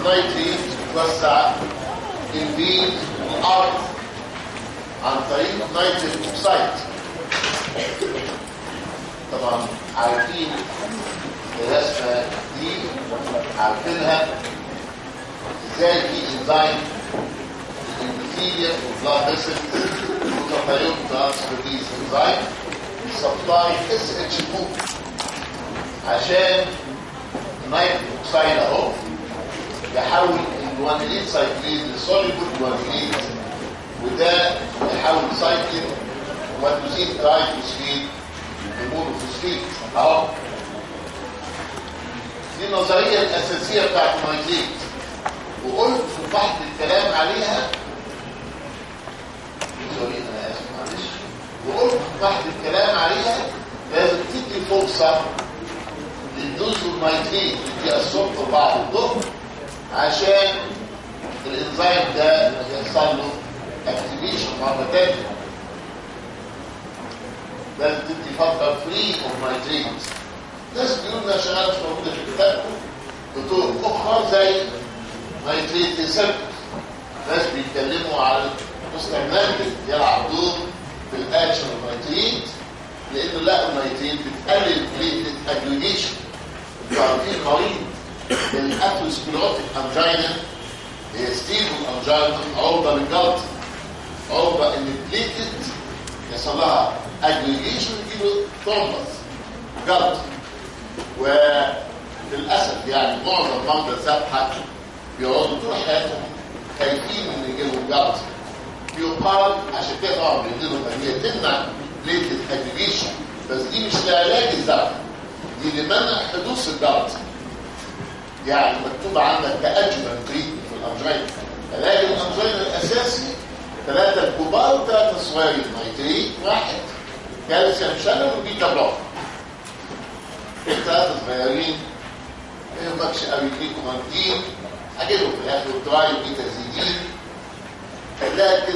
النيتريت بتوسع البين الارض عن طريق نيتريت اوكسايد طبعا عارفين الرسمه دي عارفينها ازاي في انزيم الانثيليا والبلاد فيسل وتطيب ترانسفيريز انزيم سبلاي اس اتش 2 عشان النيتريك اوكسايد اهو يحول الجوانيلين سايكليز لسوليبل جوانيلين وده يحول سايكلين ومادوزين ترايفوسفيد لمونوفوسفيد اهو دي النظريه الاساسيه بتاعت النيتريت وقلت في بعض الكلام عليها سوري انا اسف معلش وقلت في بعض الكلام عليها لازم تدي فرصه للدوز والنيتريت اللي الصبح بعض الظهر عشان الانزيم ده يحصل له اكتيفيشن مره تانيه لازم تدي فتره فري اوف نيتريت ناس بيقولوا انها شغاله مش موجوده في كتابكم بطرق اخرى زي نيتريت ريسبتورز ناس بيتكلموا على مستعملات يلعب دور في الاكشن النيتريت لانه لقوا النيتريت بتقلل البليتلت اجريجيشن عارفين مريض الاثروسكلوتيك انجينا هي ستيبل انجينا عرضه للجلط عرضه ان البليتلت يحصل لها اجريجيشن يجيله ترومبس جلط وللاسف يعني معظم مرضى الذبحه بيقعدوا طول حياتهم خايفين ان يجيلهم جلط يقال عشان كده طبعا بيديلهم هي تمنع بليتلت اجريجيشن بس دي مش لعلاج الذبحه دي لمنع حدوث الجلط يعني مكتوب عندك كأجمل تريتمنت في الانجينا علاج الانجينا الاساسي ثلاثة كبار وثلاثة صغيرين نيتريت واحد كالسيوم شانل وبيتا بلوك الثلاثة صغيرين ما يهمكش قوي كليكومانتين هجيبهم في الاخر دراي بيتا زيدين لكن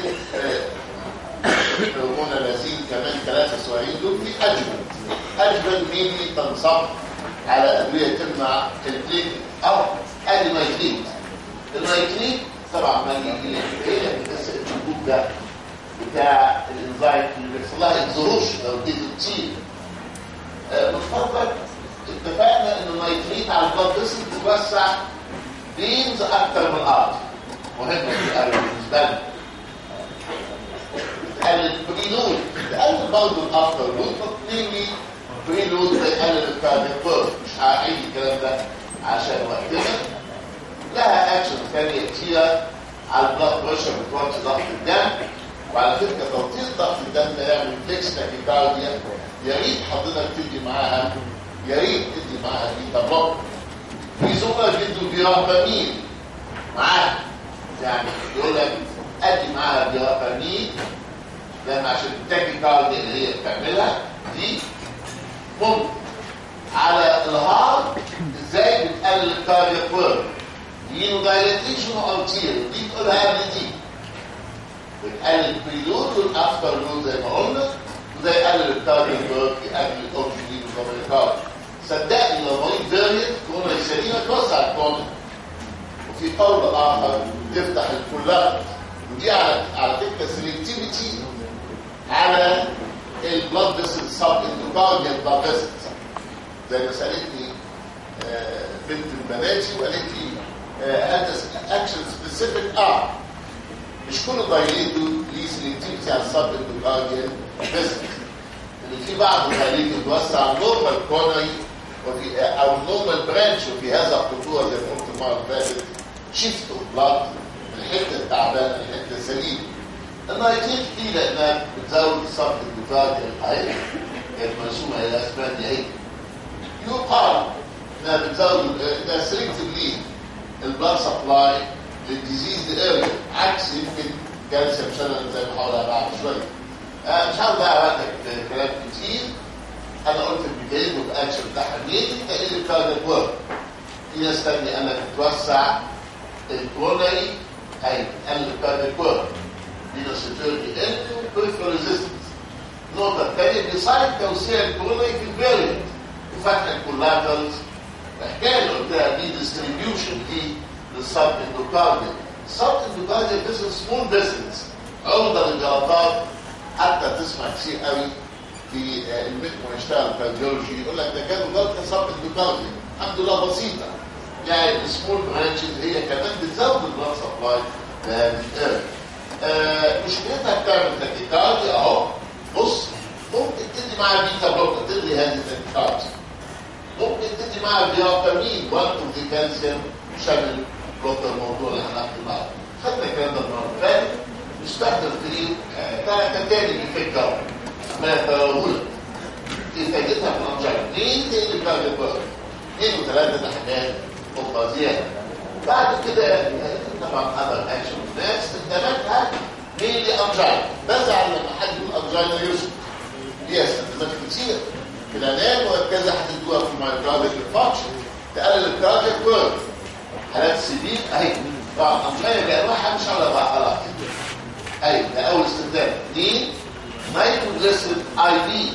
هرمون لازين كمان ثلاثة صغيرين دول في اجمل اجمل مين تنصب على ادويه تمنع البليت او النيتريت النيتريت طبعا ما يجي هي بس الجهود ده بتاع الانزايم اللي بيحصل لها انزروش لو دي تطير من فضلك اتفقنا ان النيتريت على البلاد فيسل بتوسع بينز اكتر من الارض مهمه دي قوي بالنسبه لنا تقلل بريلود تقلل برضه الافتر لود تطليني بريلود بيقلل الكارديك بيرث مش هعيد الكلام ده عشان وقتنا لها اكشن ثانيه كتيره على البلاد بريشر بتوطي ضغط الدم وعلى فكره توطيد ضغط الدم ده يعمل فليكس تاكيكارديا يا ريت حضرتك تدي معاها يا ريت تدي معاها بيتا بلوك في زملاء بيدوا بيرافامين معاها يعني يقول لك ادي معاها بيرافامين لان عشان التاكيكارديا اللي هي بتعملها دي ممكن على الهارت ازاي بتقلل الكاردياك ورك دي دايليتيشن ارتير دي تقولها قبل دي بتقلل البريلود والافتر لود زي ما قلنا وده يقلل الكاردياك ورك يقلل الاوكسجين والكارد صدقني لو مريض فيريت كورونا سليمه توسع الكورونا وفي قول اخر تفتح الكولات ودي على على فكره سلكتيفيتي على البلاد فيسل سب اندوكارديال بلاد فيسل زي ما سالتني آه بنت من بناتي وقالت لي هذا اكشن سبيسيفيك اه مش كل دايليتو ليه سلكتيفيتي على السب اندوكارديال فيسل ان في بعض الدايليتو بتوسع النورمال كورنري وفي او النورمال برانش وفي هذا الخطوره زي ما قلت المره اللي فاتت شيفت اوف بلاد من الحته التعبانه للحته السليمه النايتريت دي لانها بتزود الصف الدفاعي الحقيقي كانت مرسومه الى اسبانيا هي يقال انها بتزود انها سلكتفلي البلاد سبلاي للديزيز اريا عكس يمكن كالسيوم شانل زي ما هقولها بعد شويه آه مش هقول بقى وقتك كلام كتير انا قلت الميكانيزم اوف اكشن بتاعها مين تقليل الكاردياك ورك في ناس تانية انا بتوسع الكورونري اي تقلل الكاردياك ورك فينوسيتوري انتو بريفرال ريزيستنس النقطة الثانية بيصايب توسيع الكورونري في الفيرينت وفتح الكولاترالز الحكاية اللي قلتها دي ديستريبيوشن دي للسب اندوكارديال السب اندوكارديال بزنس سمول بزنس عرضه للجلطات حتى تسمع كتير قوي في الميكمو يشتغل كارديولوجي يقول لك ده كانوا جلطه سب اندوكارديال الحمد لله بسيطه يعني السمول برانشز هي كمان بتزود البلاد سبلاي لهذه الارض آه مشكلتها بتعمل تاكيكارديا اهو بص ممكن تدي مع البيتا بلوكر تدي هذه التاكيكارديا ممكن تدي مع الفيرابامين وان اوف ذا كالسيوم شامل بلوكر الموضوع اللي هنحكي معاه خدنا الكلام ده المره اللي فاتت يستخدم في كتاني بيفكر ما يتراوله يفاجئها في الانجاينا اثنين تاني كارديو اثنين وثلاثه ده حاجات اخرى زياده بعد كده طبعا هذا الاكشن الناس استخداماتها ميلي انجاينا بزعل لما حد يقول انجاينا يوسف ليها استخدامات كتير في الانام وهكذا هتدوها في المايكروبيك فانكشن تقلل الكاردياك كيرف حالات سبيل اهي طبعا انجاينا بانواعها مش على بعض خلاص ايوه ده اول استخدام اثنين نايتروجليسرين اي في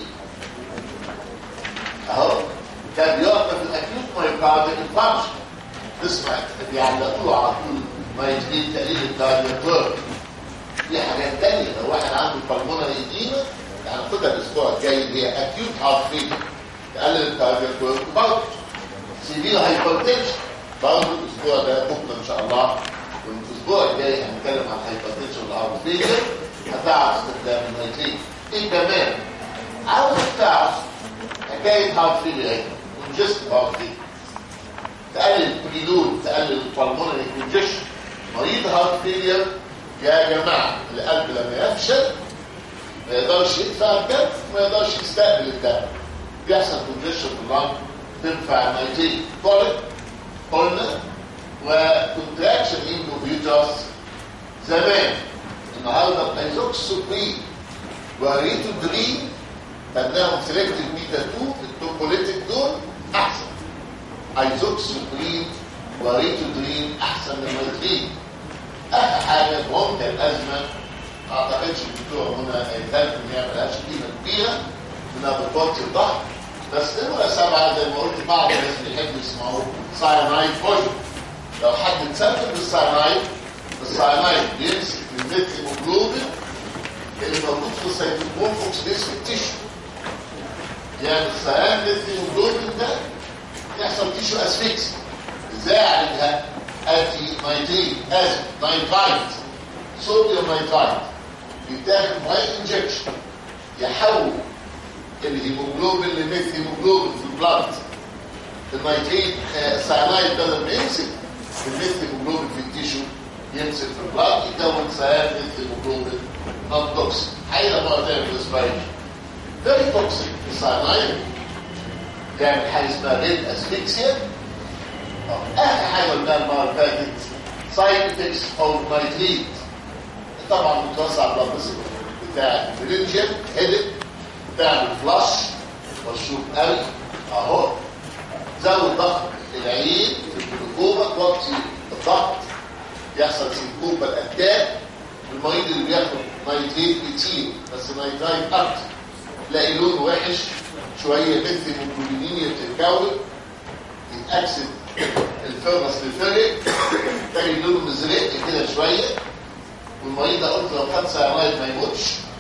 اهو كان بيقف في الاكيوت مايكارديك انفاركشن تسمع بيعلقوا على طول مايترين تقليل الكاردياك كيرف في حاجات تانية لو واحد عنده بالمونري ايديما يعني خدها الاسبوع الجاي اللي هي اكيوت هارت فيلر تقلل الكاردياك كيرف برضه سيفير هايبرتنشن برضه الاسبوع ده بكره ان شاء الله والاسبوع الجاي هنتكلم عن الهايبرتنشن والهارت فيلر هتعرف استخدام المايترين ايه كمان عاوز تعرف حكايه هارت فيلر ايه كونجست هارت فيلر تقلل البريلود تقلل البلمونري كونجيشن مريض هارت فيلير يا جماعه القلب لما يفشل ما يقدرش يدفع الدم ما يقدرش يستقبل الدم بيحصل كونجيشن في اللنج تنفع النيتين طالب قلنا وكونتراكشن اندوفيوتاس زمان النهارده الايزوكسوبرين وريتودرين خدناهم سيلكتيف ميتا 2 التوبوليتيك دول احسن ايزوكسوبرين وريتودرين احسن من الميترين اخر حاجه ممكن الازمه ما اعتقدش الدكتور هنا هيتهيأ ان هي ملهاش قيمه كبيره انها بتوطي الضغط بس نمره سبعه زي ما قلت بعض الناس بيحبوا يسمعوه ساينايد بوجن لو حد اتسبب بالساينايد الساينايد بيمسك الميت هيموجلوبين اللي موجود في السيتوكروم اوكسيديس في التيشو يعني السيان ميت هيموجلوبين ده يحصل تيشو اسفيكس ازاي اعالجها انتي نايتريت ازم نايترايت صوديوم نايترايت بيتاخد ماي انجكشن يحول الهيموجلوبين لميث هيموجلوبين في البلاد النيتريت السيانايد بدل ما يمسك الميث هيموجلوبين في التيشو يمسك في البلاد يكون سيان ميث هيموجلوبين نون توكسيك حاجه بقى تعمل اسبايريشن فيري توكسيك السيانايد تعمل حاجه اسمها ريد اسفيكسيا اخر حاجه قلناها المره اللي فاتت سايد افكتس اوف نايتريت طبعا متوسع بلاد بتاع الفرنجل هيدك تعمل فلاش مشروب قوي اهو زود ضغط العين في الجلوكوما توطي الضغط يحصل سينكوبا الاتاك المريض اللي بياخد نايتريت كتير بس نايتريت اكتر تلاقي لونه وحش شويه مثل هيموجلوبينية بتتكون يتاكسد الفرس للفرق تلاقي لونه مزرق كده شويه والمريض ده قلت لو خد سيرايد ما يموتش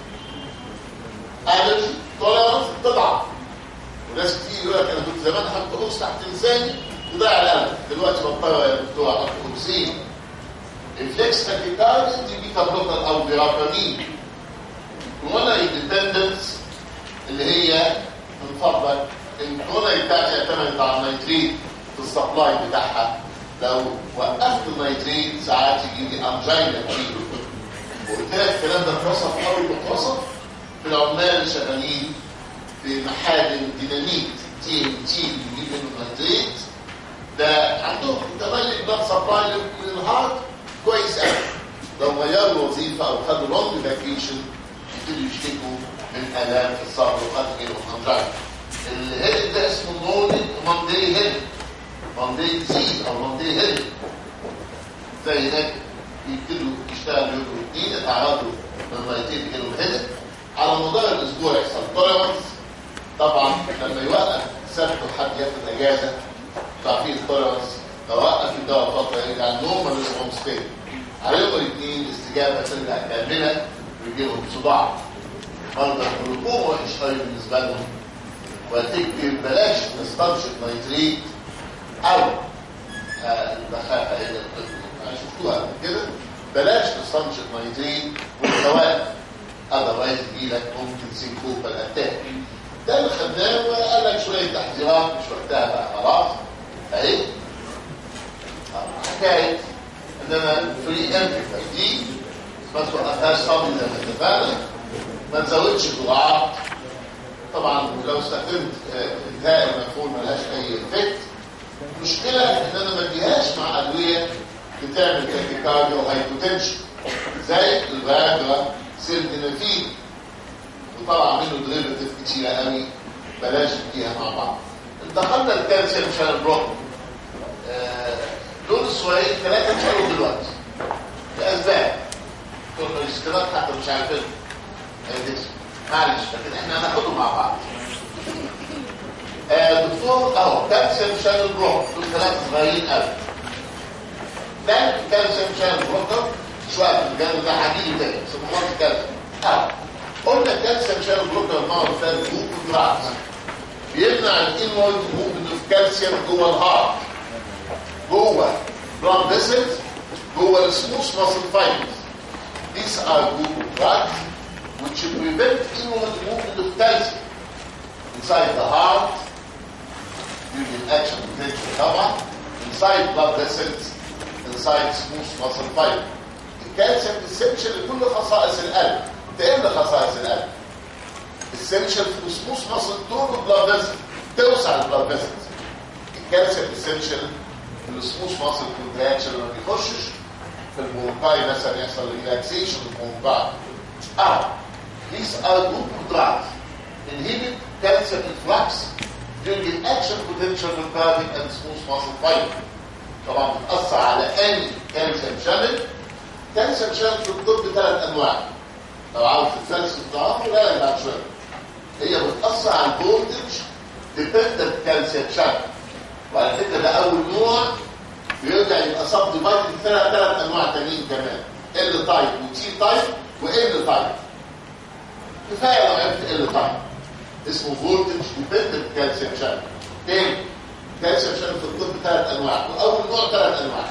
الرجي توليرانس تضعف وناس كتير يقول لك انا كنت زمان احط قرص تحت لساني وضيع القلب دلوقتي بضطر يا دكتور احط قرصين الفليكس تاكيكارديا دي بيتا بلوكر او بيرابامين وانا اندبندنس اللي هي من فضلك الكورونا بتاعتي اعتمدت على النيتريت في السبلاي بتاعها لو وقفت النيتريت ساعات يجي لي انجينا كتير وقلت لك الكلام ده اتوصف اول ما اتوصف في العمال اللي شغالين في محاجم ديناميت تي ام تي بيجيب منه نيتريت ده عندهم تملك بلاد سبلاي للهارت كويس قوي لو غيروا وظيفه او خدوا لونج فاكيشن يبتدوا يشتكوا من الام في الصدر وقتل والانجينا الهيد ده اسمه مولد ماندي هيد ماندي ديزيز او ماندي هيد زي هناك يبتدوا يشتغلوا يوم اثنين يتعرضوا للمرتين كيلو هيد على مدار الاسبوع يحصل توليرانس طبعا لما يوقف سبت وحد ياخد اجازه تعرفين التوليرانس توقف الدواء فتره يرجع نورمال هوم ستيت عليهم الاثنين استجابه ترجع كامله ويجي لهم صداع مرضى الجلوكوما وحش قوي بالنسبه لهم وتكتب بلاش نستنشق نيتريت او البخاخه هنا شفتوها قبل كده بلاش نستنشق نيتريت والدوائر اذروايز يجي لك ممكن سينكوبال اتاك ده اللي خدناه وقال لك شويه تحذيرات مش وقتها بقى خلاص اهي حكايه ان انا فري انتيكال دي ما توقفهاش صبي زي ما اتفقنا ما تزودش جرعات طبعا لو استخدمت انتهاء المفعول ملهاش اي افكت المشكله ان انا ما اديهاش مع ادويه بتعمل تاكيكارديا وهايبوتنشن زي الفاجرا سيلدينافين وطلع منه ديريفيتيف كتيره قوي بلاش نديها مع بعض انتقلنا الكالسيوم شان بلوك آه دول السؤالين ثلاثه اتشالوا دلوقتي لاسباب دول ماجستيرات حتى مش عارفين معلش لكن احنا هناخدهم مع بعض آه دكتور اهو كالسيوم شان بلوك دول ثلاثه صغيرين قوي ده كالسيوم شان بلوكر شويه في الجانب ده هجيله تاني بس محاضره كالسيوم اهو قلنا الكالسيوم شان بلوكر المره اللي فاتت جلوكوز بيمنع الانورد موفمنت اوف كالسيوم جوه الهارت جوه blood vessels جوه السموث muscle fibers these are good drugs which prevent inward movement of calcium inside the heart during action potential طبعا inside blood vessels inside smooth muscle fiber الكالسيوم essential لكل خصائص القلب تقل خصائص القلب essential في smooth muscle طول البلاد فيسل توسع البلاد فيسلز الكالسيوم essential في السموث ماسل كونتراكشن ما بيخشش في البونكاي مثلا يحصل ريلاكسيشن البونكاي اه these are good drugs inhibit calcium influx during the action potential of cardiac and smooth muscle fiber طبعا بتأثر على any calcium channel calcium channel في الطب ثلاث انواع لو عاوز تتفلسف تعرفه لا لا بعد شويه هي بتأثر على الفولتج ديبندنت كالسيوم شانل وعلى فكره ده اول نوع بيرجع يبقى سب ديفايد ثلاث ثلاث انواع تانيين كمان ال تايب وتي تايب وال تايب كفايه لو عرفت ال تايب اسمه فولتج ديبندنت كالسيوم شانل تاني كالسيوم شانل في الطب ثلاث انواع واول نوع ثلاث انواع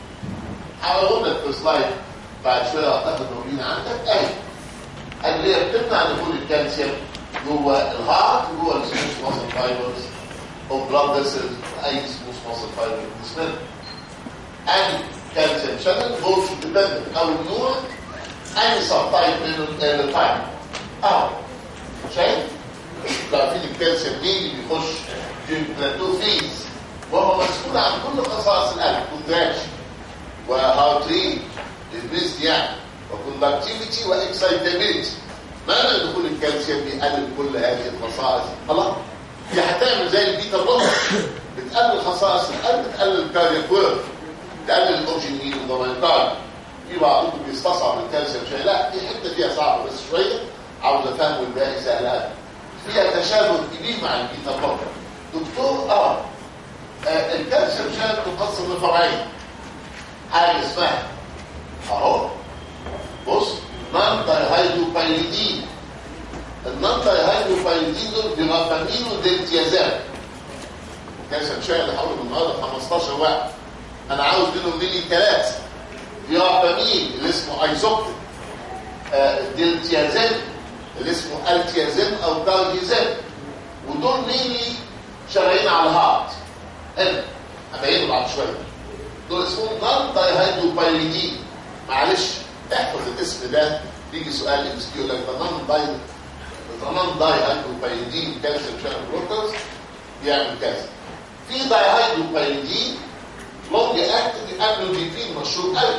هقول لك في سلايد بعد شويه هتاخد موجودين عندك اهي اللي هي بتمنع دخول الكالسيوم جوه الهارت وجوه السموث ماسل فايبرز او بلاد فيسل اي سموث ماسل فايبر بالنسبه اني كالسيوم شانل فولت ديبندنت او النوع اني سب تايب من التايب اهو شايف؟ عارفين الكالسيوم مين اللي بيخش في البلاتو فيز وهو مسؤول عن كل خصائص القلب كونتراكشن وهارت ريت البيست يعني وكوندكتيفيتي واكسايتابيلتي معنى دخول الكالسيوم بيقلل كل هذه الخصائص خلاص دي هتعمل زي البيتا بلوكر بتقلل خصائص القلب بتقلل الكاردياك ويرف تقلل الاوجين والضمانتال في بعضكم بيستصعب الكالسيوم شويه لا دي حته فيها صعبه بس شويه عاوز افهم والباقي سهل فيها تشابه كبير مع البيتا بلوكر دكتور اه, آه الكالسيوم شانل تقسم لفرعين حاجه اسمها اهو بص نون دايهيدروبايريدين النون دايهيدروبايريدين دول بيرافامين ودلتيازام كالسيوم شانل حوالي النهارده 15 واحد انا عاوز منهم مني ثلاثه بيرافامين اللي اسمه ايزوبتين آه دلتيازام اللي اسمه التيازام او كارديزام ودول ميني شغالين على الهارت هنا هبينه بعد شويه دول اسمهم نون دايهيدروبايريدين معلش احفظ الاسم ده بيجي سؤال ام اس كيو لك ده نون داي ده نون دايهيدروبايريدين كالسيوم شانل بلوكرز بيعمل كذا في دايهيدروبايريدين لونج اكتنج املوديبين مشهور قوي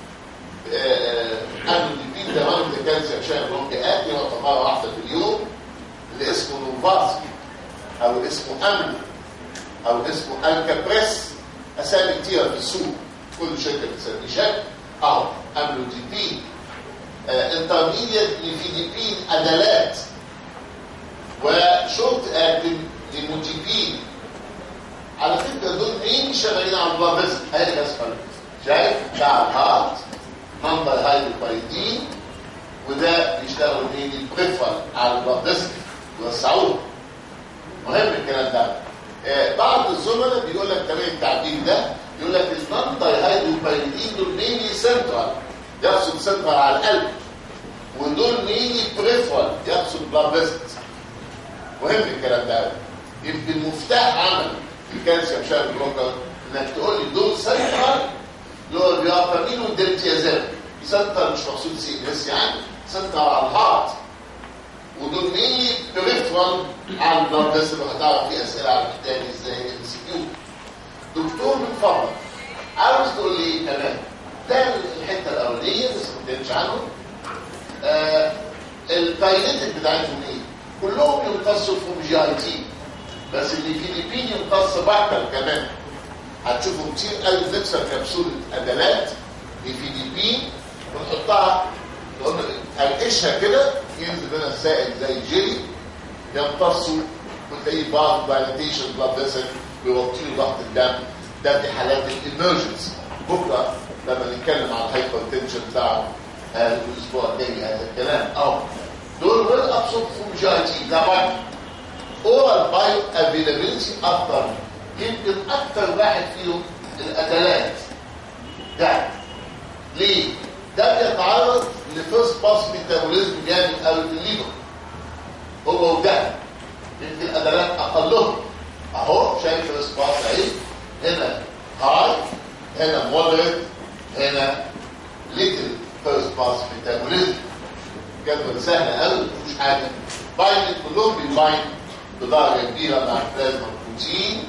املوديبين ده رمز كالسيوم شانل لونج اكتنج يعطى مره واحده في اليوم اللي اسمه نوفاسكي او اسمه املو او اسمه الكابريس اسامي كتيره في السوق كل شركه بتسميه شكل اهو املوديبين انترميديت لفيديبين ادلات وشورت اكتنج لموتيبين على فكره دول مين شغالين على البلاد فيسل ادي بس فرق شايف بتاع الهارت منطقه هايدروبايدين وده بيشتغلوا مين البريفر على البلاد فيسل يوسعوه مهم الكلام ده آه بعض الزملاء بيقول لك كمان التعديل ده يقول لك النون دايهايدروبايريدين دول ميني سنترال يقصد سنترال على القلب ودول ميني بريفرال يقصد بلاد فيسلز مهم الكلام ده يمكن مفتاح عمل الكالسيوم شارب بلوكر انك تقول لي دول سنترال دول بيعتمدين والدلتيازات سنترال مش مقصود سي اس يعني سنترال على الهارت ودول ميني بريفرال على البلاد فيسل وهتعرف في اسئله على الكتاب ازاي ام سي كيو دكتور من فضلك عاوز تقول لي تمام ده الحته الاولانيه بس ما اتكلمش عنه آه الكاينتك بتاعتهم ايه كلهم يمتصوا في جي اي تي بس اللي فيليبين يمتص بحتر كمان هتشوفوا كتير قوي بنكسر كبسوله ادلات لفيليبين ونحطها نقول هنقشها كده ينزل منها السائل زي جيلي يمتصوا وتلاقيه بعض دايليتيشن بلاد فيسل بيوطيوا ضغط الدم ده في حالات الامرجنسي بكره لما نتكلم عن الهايبر تنشن بتاعه الاسبوع الجاي هذا الكلام اه دول ويل ابسط فروم جي اي تي طبعا اورال بايو افيلابيلتي اكتر يمكن اكتر واحد فيهم الادلات ده ليه؟ ده بيتعرض لفيرست باس ميتابوليزم جامد قوي في الليفر هو وده يمكن الادلات اقلهم اهو شايف فيرست باس اهي هنا هاي هنا مودريت هنا ليتل فيرست باس ميتابوليزم جدول سهل قوي مفيش حاجه بايند كلهم بيبايند بدرجه كبيره مع البلازما بروتين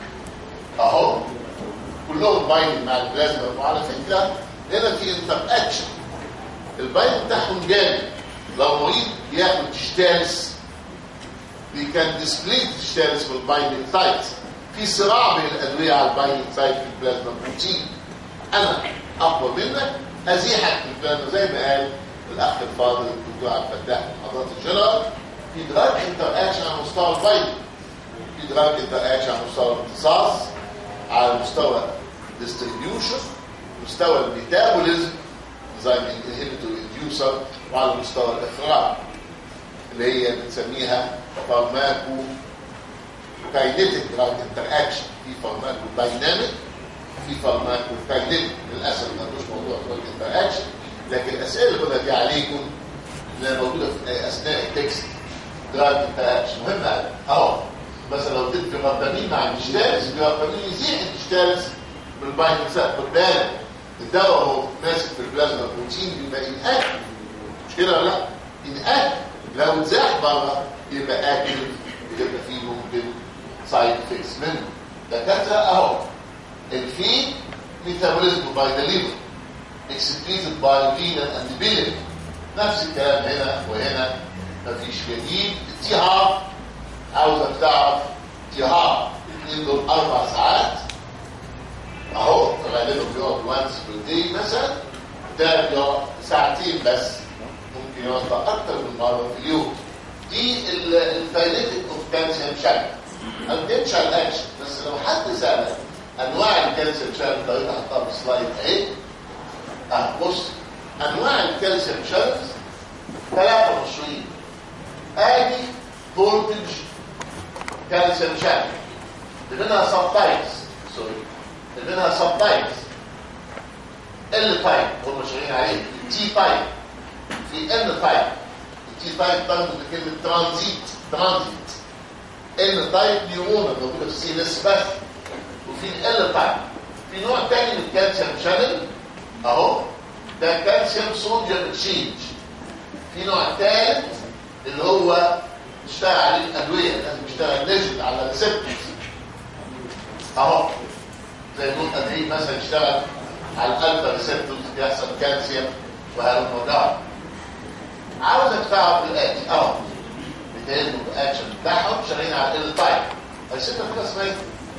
اهو كلهم بايند مع البلازما وعلى فكره هنا في انتر اكشن البايند بتاعهم جامد لو مريض بياخد تشتالس بي كان ديسبلي تشتالس في البايندنج سايت في صراع بين الادويه على البايندنج سايت في البلازما بروتين انا اقوى منك ازيحك في البلازما زي ما قال الاخ الفاضل الدكتور عبد الفتاح حضرات الجنرال في دراج انتر اكشن على مستوى البايندنج في دراج انتر اكشن على مستوى الامتصاص على مستوى ديستريبيوشن مستوى الميتابوليزم زي الانهبيتور انديوسر وعلى مستوى الاخراج اللي هي بنسميها فارماكو كاينيتيك دراج انتر اكشن في فارماكو دايناميك في فارماكو كاينيتيك للاسف ما مش موضوع دراج انتر اكشن لكن الاسئله اللي بدها دي عليكم اللي موجوده في اثناء التكست دراج انتر اكشن مهمه اهو مثلا لو اديت فيرابامين مع الديجيتالز الفيرابامين يزيح الديجيتالز من البايندنج سايت خد بالك الدواء هو ماسك في البلازما بروتين بيبقى انأكتف مش كده ولا لا؟ انأكتف لو اتزاح بره يبقى اكتف يبقى فيه ممكن سايد افكتس منه دكاتره اهو الفيد ميتابوليزم باي ذا ليفر اكسكريتد باي فينا اند بيلين نفس الكلام هنا وهنا مفيش جديد التي هاف عاوزك تعرف تي هاف الاثنين دول اربع ساعات اهو غالبا بيقعد وانس بير داي مثلا ده بيقعد ساعتين بس ممكن يقعد اكتر من مره في اليوم دي الفايليتك اوف كالسيوم شانل البنشال اكشن بس لو حد سالك انواع الكالسيوم شانل طريقه احطها في سلايد اهي اه بص انواع الكالسيوم شانلز ثلاثه مشهورين ادي فولتج كالسيوم شانل منها سب تايبس سوري منها سب تايبس ال تايب هم شغالين عليه تي تايب في ان تايب التي تايب ترمز بكلمه ترانزيت ترانزيت ان تايب نيومونا موجوده في السي ان اس بس وفي ال تايب في نوع تاني من الكالسيوم شانل اهو ده كالسيوم صوديوم تشينج في نوع ثالث اللي هو اشتغل عليه الادويه لازم يشتغل نجد على الريسبتورز اهو زي نقول ادريب مثلا يشتغل على الالفا ريسبتورز بيحصل كالسيوم وهذا الموضوع عاوزك تعرف الاتي اهو ميكانيزم الاكشن بتاعهم شغالين على ال تايب السنه كده اسمها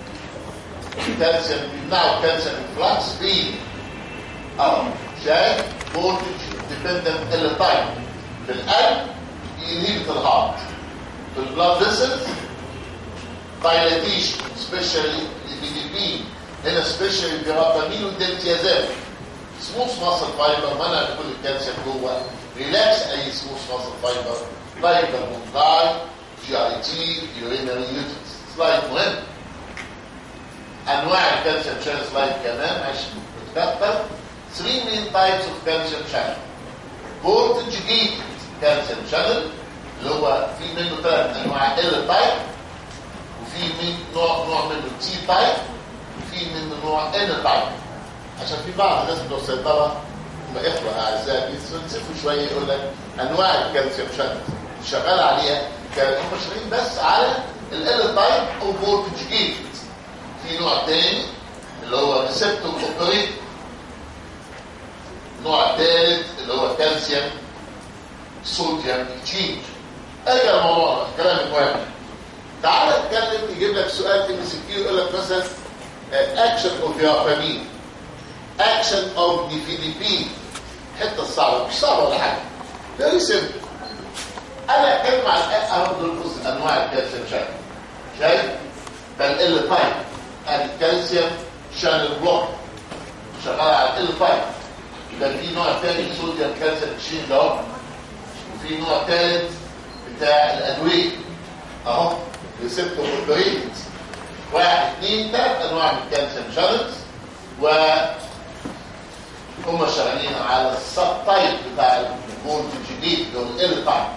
كالسيوم بيمنعوا الكالسيوم انفلاكس في اهو شايف فولتج ديبندنت ال تايب في القلب ينهبت الهارت في البلاد فيسلز dilatation especially الفيليبين هنا سبيشال جرابامين والدلتيازات سموث ماسل فايبر منع كل الكالسيوم جوه ريلاكس اي سموث ماسل فايبر لايك المونتاي جي اي تي يورينري يوتنس سلايد مهم انواع الكالسيوم شانل سلايد كمان عشان نتكتر 3 main types of calcium channel voltage gated calcium channel اللي هو في منه ثلاث انواع ال تايب وفي من نوع نوع منه تي تايب وفي منه نوع ان تايب عشان في بعض الناس بتوع الصيدله هم اخوه اعزائي يتفلسفوا شويه يقول لك انواع الكالسيوم شانل شغال عليها كان هم شغالين بس على ال تايب او فولتج جيت في نوع تاني اللي هو ريسبتور اوبريت نوع ثالث اللي هو كالسيوم صوديوم تشينج ارجع الموضوع كلام مهم تعال اتكلم يجيب لك سؤال ام سي كيو يقول لك مثلا اكشن اوف يافامين اكشن اوف نيفيديبين الحته الصعبه مش صعبه ولا حاجه فيري سيمبل انا اتكلم عن اهم دول انواع الكالسيوم شانل شايف ده ال تايب الكالسيوم شانل بلوك شغال على ال تايب يبقى في نوع ثاني صوديوم كالسيوم تشينج اهو وفي نوع ثالث بتاع الادويه اهو ريسبتور اوبريت واحد اثنين ثلاث انواع من الكالسيوم شانلز و هم شغالين على السب تايب بتاع الفولتج جديد اللي هو ال تايب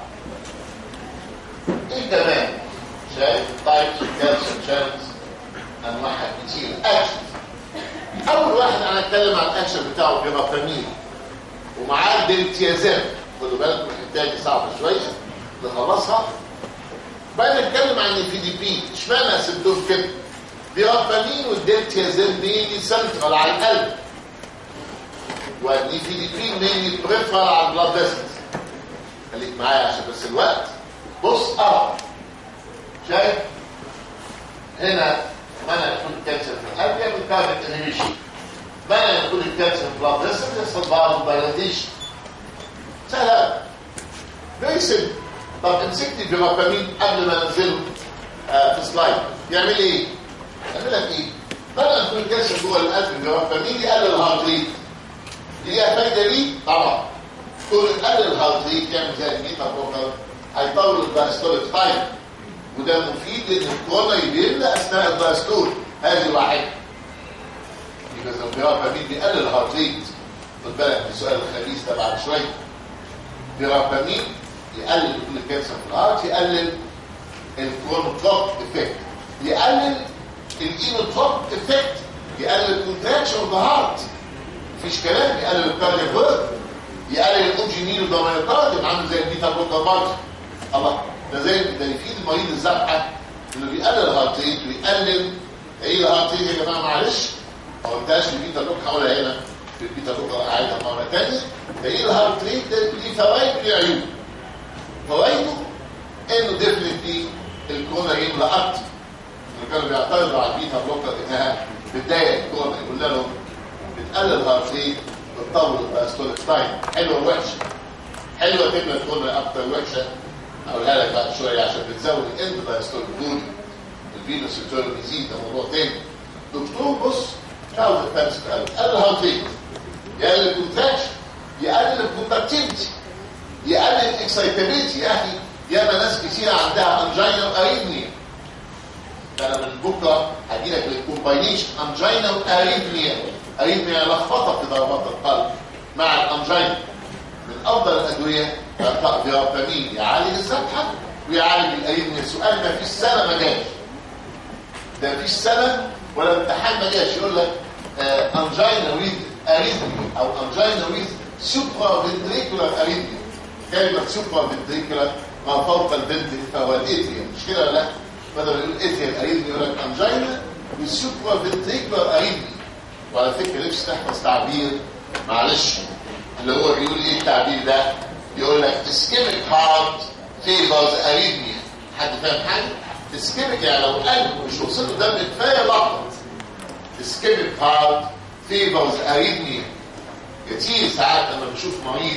ايه كمان شايف تايبس اوف كالسيوم شانلز انواعها كتير اكشن اول واحد انا اتكلم عن الاكشن بتاعه جرافامين ومعاه الامتيازات خدوا بالكم الحته دي صعبه شويه نخلصها بقى نتكلم عن الفي دي بي اشمعنى سبتوه كده جرافامين والدلتيازين دي سنترال على القلب ودي في دي بي ميني بريفرال على البلاد فيسلز خليك معايا عشان بس الوقت بص اه شايف هنا منع يكون الكالسيوم في القلب يعمل كاربت انهيبيشن منع يكون الكالسيوم في البلاد فيسلز يحصل بعض دايلاتيشن سهله فيري سيمبل طب امسكت الجرافامين قبل ما انزله آه في سلايد يعمل ايه؟ يعمل لك ايه؟ بدل يكون الكالسيوم جوه القلب الجرافامين يقلل الهارت ريت ليها فايده ليه؟ طبعا كل يقلل الهارت ريت يعمل زي الميتا بروكر هيطول الدايستوليك تايم وده مفيد لان الكورونا يبيملى اثناء الدايستول هذه واحده يبقى زي الجرافامين بيقلل الهارت ريت خد بالك من السؤال الخبيث ده بعد شويه جرافامين يقلل كل الكانسر في الهارت يقلل الكرونوتروب افكت يقلل الاينوتروب افكت يقلل الكونتراكشن اوف ذا هارت مفيش كلام يقلل الكاردياك ورك يقلل الاوجينيل والدميوكارديوم عامل زي البيتا بلوكر بارت الله ده زي ده يفيد المريض الذبحه انه بيقلل الهارت ريت ويقلل ايه الهارت ريت يا جماعه معلش ما قلتهاش البيتا بلوكر حوالي هنا البيتا بلوكر عايزه مره ثانيه ده ايه الهارت ريت ده ليه فوائد وليه عيوب فوائده انه ديفنتلي الكورونا يملى اكتر اللي كانوا بيعترضوا على البيتا بلوكر انها بتضايق الكورونا يقول لهم بتقلل الهارت ريت بتطول الدايستوليك تايم حلوه وحشه حلوه تبقى الكورونا اكتر وحشه اقولها لك بعد شويه عشان بتزود الاند دايستوليك دول الفينوس سيتور بيزيد ده موضوع تاني دكتور بص شاوز الفانس قال الهارت ريت يقلل الكونتراكشن يقلل الكونتاكتيفيتي يقلل الاكسايتابيلتي يا اخي ياما ناس كتير عندها انجينا واريثميا انا من بكره هجي لك للكومباينيشن انجينا واريثميا اريثميا لخبطه في ضربات القلب مع الانجينا من افضل الادويه فيرابامين يعالج الذبحه ويعالج الاريثميا السؤال ما فيش سنه ما جاش ده فيش سنه ولا امتحان ما جاش يقول لك انجينا ويز اريثميا او انجينا ويز سوبرا فنتريكولار اريثميا كلمة سوبر فنتريكولار ما فوق الفنتريكولار فهو الاتريوم مش كده ولا لا؟ بدل يقول اتريوم اريثميا يقول لك انجينا والسوبر فنتريكولار اريثميا وعلى فكرة نفسي تحفظ تعبير معلش اللي هو بيقول ايه التعبير ده؟ يقول لك اسكيميك هارت فيفرز اريثميا حد فاهم حاجة؟ اسكيميك يعني لو قلب مش وصل له دم كفاية لخبط اسكيميك هارت فيفرز اريثميا كتير ساعات لما بشوف مريض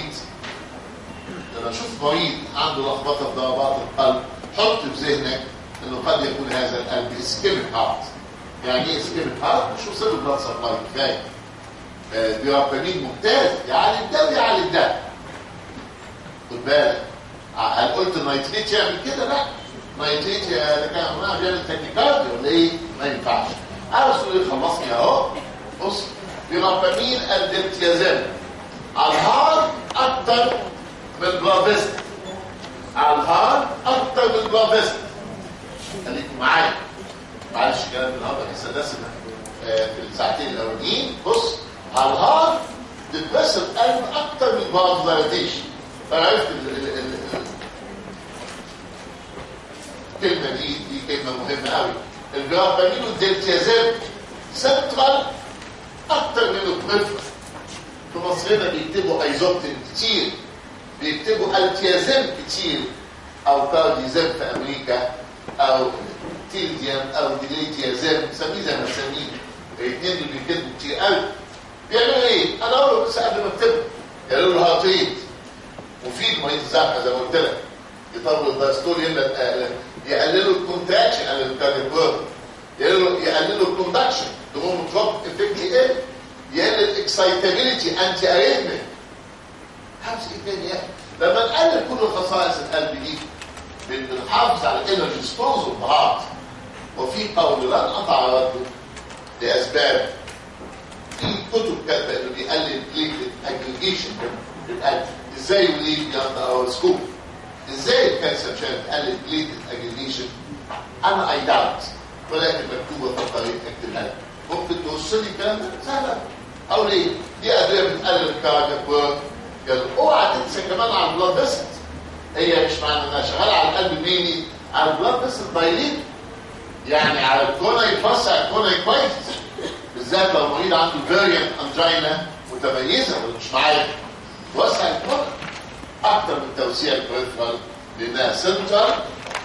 لما اشوف مريض عنده لخبطه في ضربات القلب حط في ذهنك انه قد يكون هذا القلب اسكيميك هارت يعني ايه اسكيميك هارت مش وصل له بلاد سبلاي كفايه بيوابامين ممتاز يعالج ده ويعالج ده خد بالك هل قلت النيتريت يعمل كده لا نيتريت ده كان ما بيعمل تكنيكاردي ولا ايه ما ينفعش عاوز تقول ايه خلصني اهو بص بيوابامين الدمتيازين على الهارد اكتر من البلافيست على الهارد اكتر من البلافيست خليكم معايا معلش كلام النهارده لسه دسمه في الساعتين الاولانيين بص على الهارد ديبريسيف قلب اكتر من البلافيزيشن فعرفت الكلمه دي دي كلمه مهمه قوي الجرابانين والدلتيازيم سنترال اكتر من البريفرال في مصر هنا بيكتبوا ايزوبتين كتير بيكتبوا التيازيم كتير او كارديزيم في امريكا او تيلديم او ديليتيازيم سميه زي ما تسميه الاثنين اللي بيكتبوا كتير قوي بيعملوا ايه؟ انا اقول له بس قبل ما اكتبه يقولوا له هارت ريت مفيد مريض الزحمه زي ما قلت لك يطول الدايستول يقللوا الكونتراكشن يقللوا الكارديو يقللوا الكوندكشن تقوم دروب افكت يقل يقلل الاكسايتابيلتي انتي اريثميك عاوز ايه تاني يا لما نقلل كل خصائص القلب دي بنحافظ على الانرجي ستورز اوف هارت وفي قول لن اقطع رده لاسباب في كتب كاتبه انه بيقلل بليتلت اجريجيشن للقلب ازاي وليه بياند اور سكوب ازاي الكالسيوم عشان تقلل بليتلت اجريجيشن انا اي داوت ولكن مكتوبه في طريقه اكتبها لك ممكن توصل لي الكلام ده سهله او ليه دي ادويه بتقلل الكاردياك ورك اوعى تنسى كمان على البلاد فيسل هي مش معنى انها شغاله على القلب ميني على البلاد فيسل دايليت يعني على الكونا يتوسع الكونا كويس بالذات لو المريض عنده فيريانت انجينا متميزه ولا مش معايا توسع الكونا اكتر من توسيع البريفرال لانها سنتر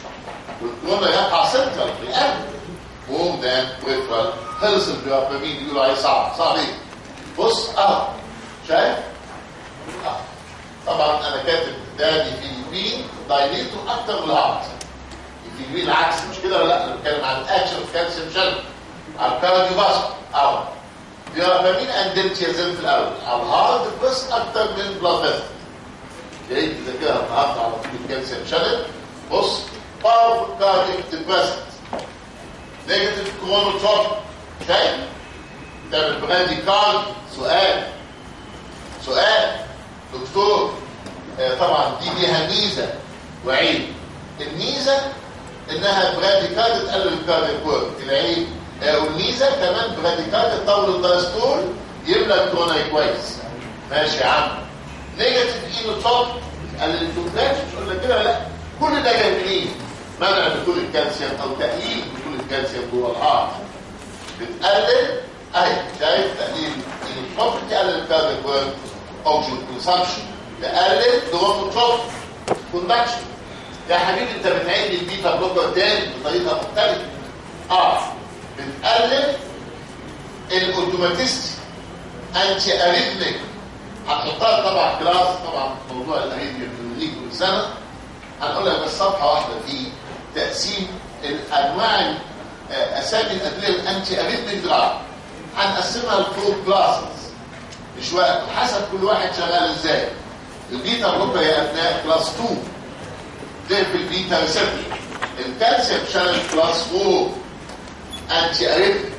والكونا يقع سنتر في القلب وهم ده بريفرال خلص البيوابامين بيقولوا عليه صعب صعب ايه بص اهو شايف اهو طبعا انا كاتب ده دي فيليبين دايليتو اكتر من الهارت الفيليبين العكس مش كده ولا لا انا بتكلم عن الاكشن اوف كالسيوم شانل على الكارديو فاسكولار اهو بيوابامين اندنتيازم في الاول على الهارت بس اكتر من بلاد فيسل جاي تذاكرها النهارده على طول الكالسيوم شانل بص باور كارديك ديبريسنت نيجاتيف كرونوتروب شايف تعمل براندي كارد سؤال سؤال دكتور آه طبعا دي ليها ميزه وعيب الميزه انها براندي كارد تقلل الكارديك ورك العيب آه والميزه كمان براندي كارد تطول الدايستول يملى الكورونا كويس ماشي يا عم نيجاتيف اينوتروب تقلل الكونتراكشن مش قلنا كده لا كل ده جاي منين؟ منع دخول الكالسيوم او تقليل دخول الكالسيوم جوه الهارت بتقلل اهي شايف تقليل الانتروب تقلل الكارديك ورك اوكسجين كونسامشن تقلل دروب كوندكشن يا حبيبي انت بتعيد البيتا بلوكر تاني بطريقه مختلفه اه بتقلل الاوتوماتيستي انتي اريثميك هنحطها طبعا كلاس طبعا موضوع الاريثميا بنوليه كل سنه هنقول لك بس صفحه واحده في تقسيم الانواع اسامي الادويه الانتي اريثميك دراج هنقسمها لفور كلاسز مش وقت حسب كل واحد شغال ازاي البيتا بلوكر يا ابناء كلاس 2 ده في البيتا ريسبتور الكالسيوم شانل كلاس 4 انتي اريثميك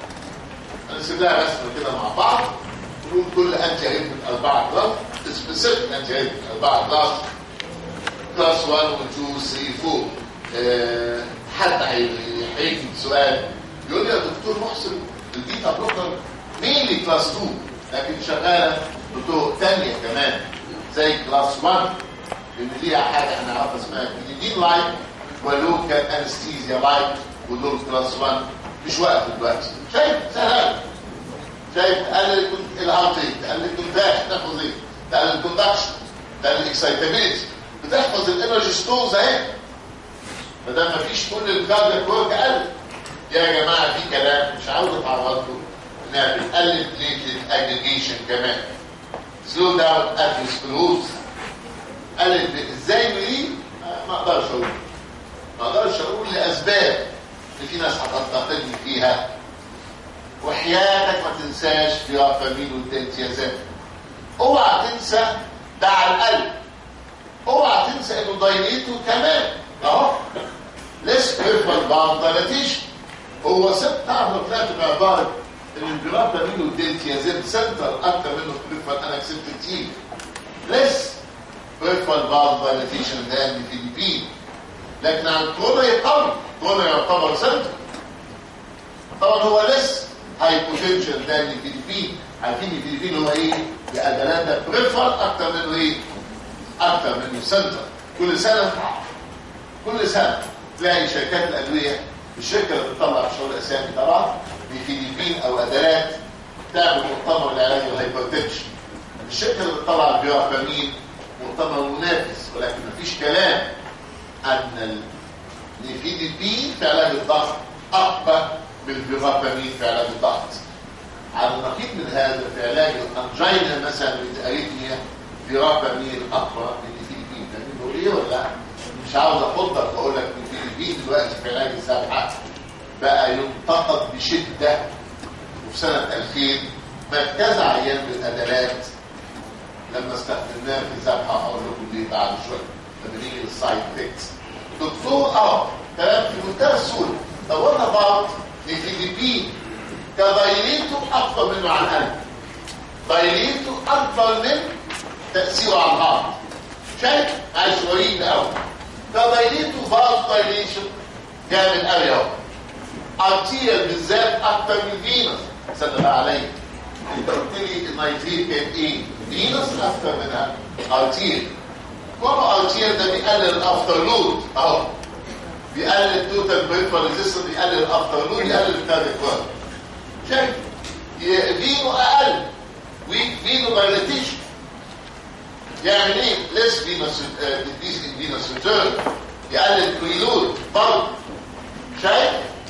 هنسيبها رسمه كده مع بعض نقول كل انتي اريثميك اربعه كلاس سبيسيفيك انتي اريثميك اربعه كلاس كلاس 1 و 2 3 4 أه حد هيجي سؤال يقول لي يا دكتور محسن البيتا بلوكر مينلي كلاس 2 لكن شغاله بطرق ثانيه كمان زي كلاس 1 اللي ليها حاجه احنا عارفه اسمها بيدين لايت ولوكال انستيزيا لايت ودول كلاس 1 مش وقت دلوقتي شايف سهل شايف تقلل الهارت ريت تقلل الكونتاكت تحفظ ايه تقلل الكوندكشن تقلل الاكسايتابيلتي بتحفظ الانرجي ستورز اهي ما دام مفيش كل الكاردياك ورك قل يا جماعه في كلام مش عاوز اتعرض له انها بتقلل بليتلت اجريجيشن كمان سلو داون اثيروسكلوز قلل ازاي وليه ما اقدرش اقول ما اقدرش اقول لاسباب اللي في ناس هتنتقدني فيها وحياتك ما تنساش في فاميل والامتيازات اوعى تنسى ده على القلب اوعى تنسى انه دايليته كمان اهو ليس بيرفال باوند دايليتيشن هو ست تعرف طلعت بعباره ان الجرام فاميل والامتيازات سنتر اكتر منه بيرفال انا كسبت كتير ليس بيرفال باوند دايليتيشن ده في الفيليبين لكن عن كورونا يقوي كورونا يعتبر سنتر طبعا هو لسه هايبوتنشن ده الفيليبين عارفين الفيليبين هو ايه الادلات ده بريفر اكتر منه ايه اكتر منه سنتر كل سنه كل سنه تلاقي شركات الادويه الشركه اللي بتطلع شغل اسامي طبعا الفيليبين او ادلات تعمل مؤتمر لعلاج الهايبوتنشن الشركه اللي بتطلع البيوافامين مؤتمر منافس ولكن مفيش كلام ان الفيليبين في علاج الضغط اقوى بالفيرابامين في علاج الضغط على النقيض من هذا في علاج الانجينا مثلا بالاريثميا فيرابامين اقوى من الفيليبين فاهمين بقول ايه ولا لا؟ مش عاوز افضل واقول لك ان الفيليبين دلوقتي في علاج السبعه بقى ينتقد بشده وفي سنه 2000 مات كذا عيان بالادلات لما استخدمناه في الذبحه هقول لكم ليه بعد شويه لما نيجي للسايد افكتس دكتور اه كلام في منتهى السهوله طب وات اباوت الفيليبين كدايليته اكبر منه على القلب دايليته اكبر من تاثيره على الهارت شايف عشوائي قوي كدايليته فاز دايليشن جامد قوي اهو ارتيال بالذات اكتر من فينوس صدق بقى عليا انت قلت لي النيتريت كانت ايه فينوس اكتر منها ارتيال كما ارتيال ده بيقلل الافتر لود اهو بيقلل التوتال بريفر ريزيستنس بيقلل الافتر لود بيقلل الكارديك ورك شايف فينو اقل ويك فينو دايليتيشن يعمل ايه ليس فينوس ديز فينوس ريتيرن يقلل بريلود برضه شايف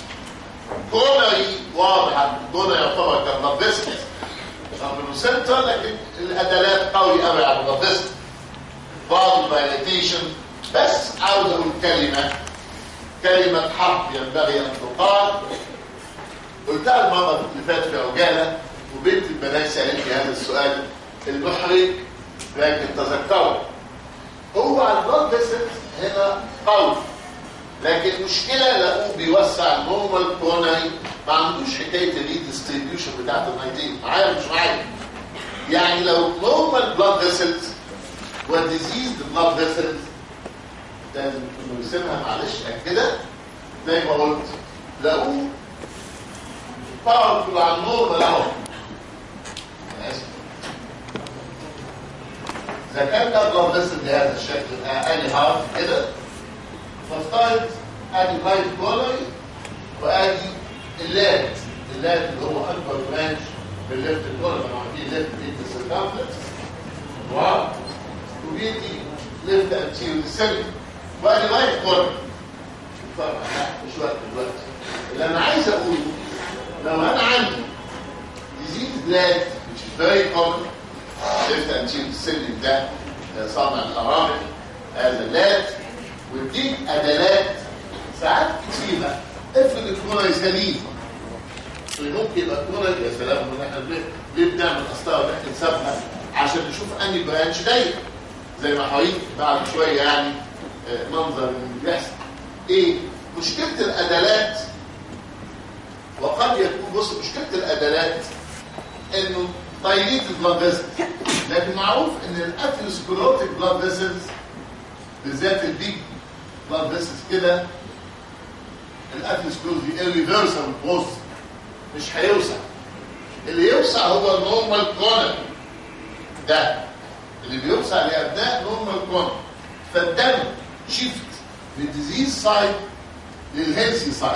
كورنري واضح كورنري يعتبر كبلاديستس رغم سنتر لكن الادلات قوي قوي على البلاديست بعض دايليتيشن بس عاوز اقول كلمه كلمه حق ينبغي ان تقال قلتها المره اللي فاتت في عجاله وبنت البنات سالتني هذا السؤال المحرج لكن تذكروا هو على البلاد فيسلز هنا قوي لكن المشكله لقوه بيوسع النورمال كورونري ما عندوش حكايه الريديستريبيوشن بتاعت النيتين معايا مش معايا يعني لو نورمال بلاد فيسلز وديزيز بلاد فيسلز لازم نرسمها معلش كده زي ما قلت لقوه باورفول على النورمال اهو اسف اذا كان ده بلاد فيسل بهذا الشكل اني هارت كده فافترض ادي الرايت كولري وادي اللات اللات اللي هو اكبر برانش في الليفت كولري لما عندي ليفت انت سيركمفلكس واو وبيدي ليفت انتيريور سيل وادي رايت كولري طبعا لا مش وقت دلوقتي اللي انا عايز اقوله لو انا عندي disease gland which is very common left anterior سيل ده صنع الارامل هذا اللات وتجيب ادلات ساعات كتيرة افرض الكوره سليم ممكن يبقى الكوره يا سلام ان احنا ليه بنعمل قسطره ونحن نسابها عشان نشوف انهي برانش ضيق زي ما حواليك بعد شويه يعني منظر اللي بيحصل ايه مشكله الادلات وقد يكون بص مشكله الادلات انه تايليت البلاد فيسلز لكن معروف ان الاثيروسكلوتيك بلاد فيسلز بالذات البيج بلاد فيسلز كده الاثيروسكلوز دي الريفرسال بوست مش هيوسع اللي يوسع هو النورمال كونر ده اللي بيوسع لابناء نورمال كونر فالدم شيفت من الديزيز سايد للهيلثي سايد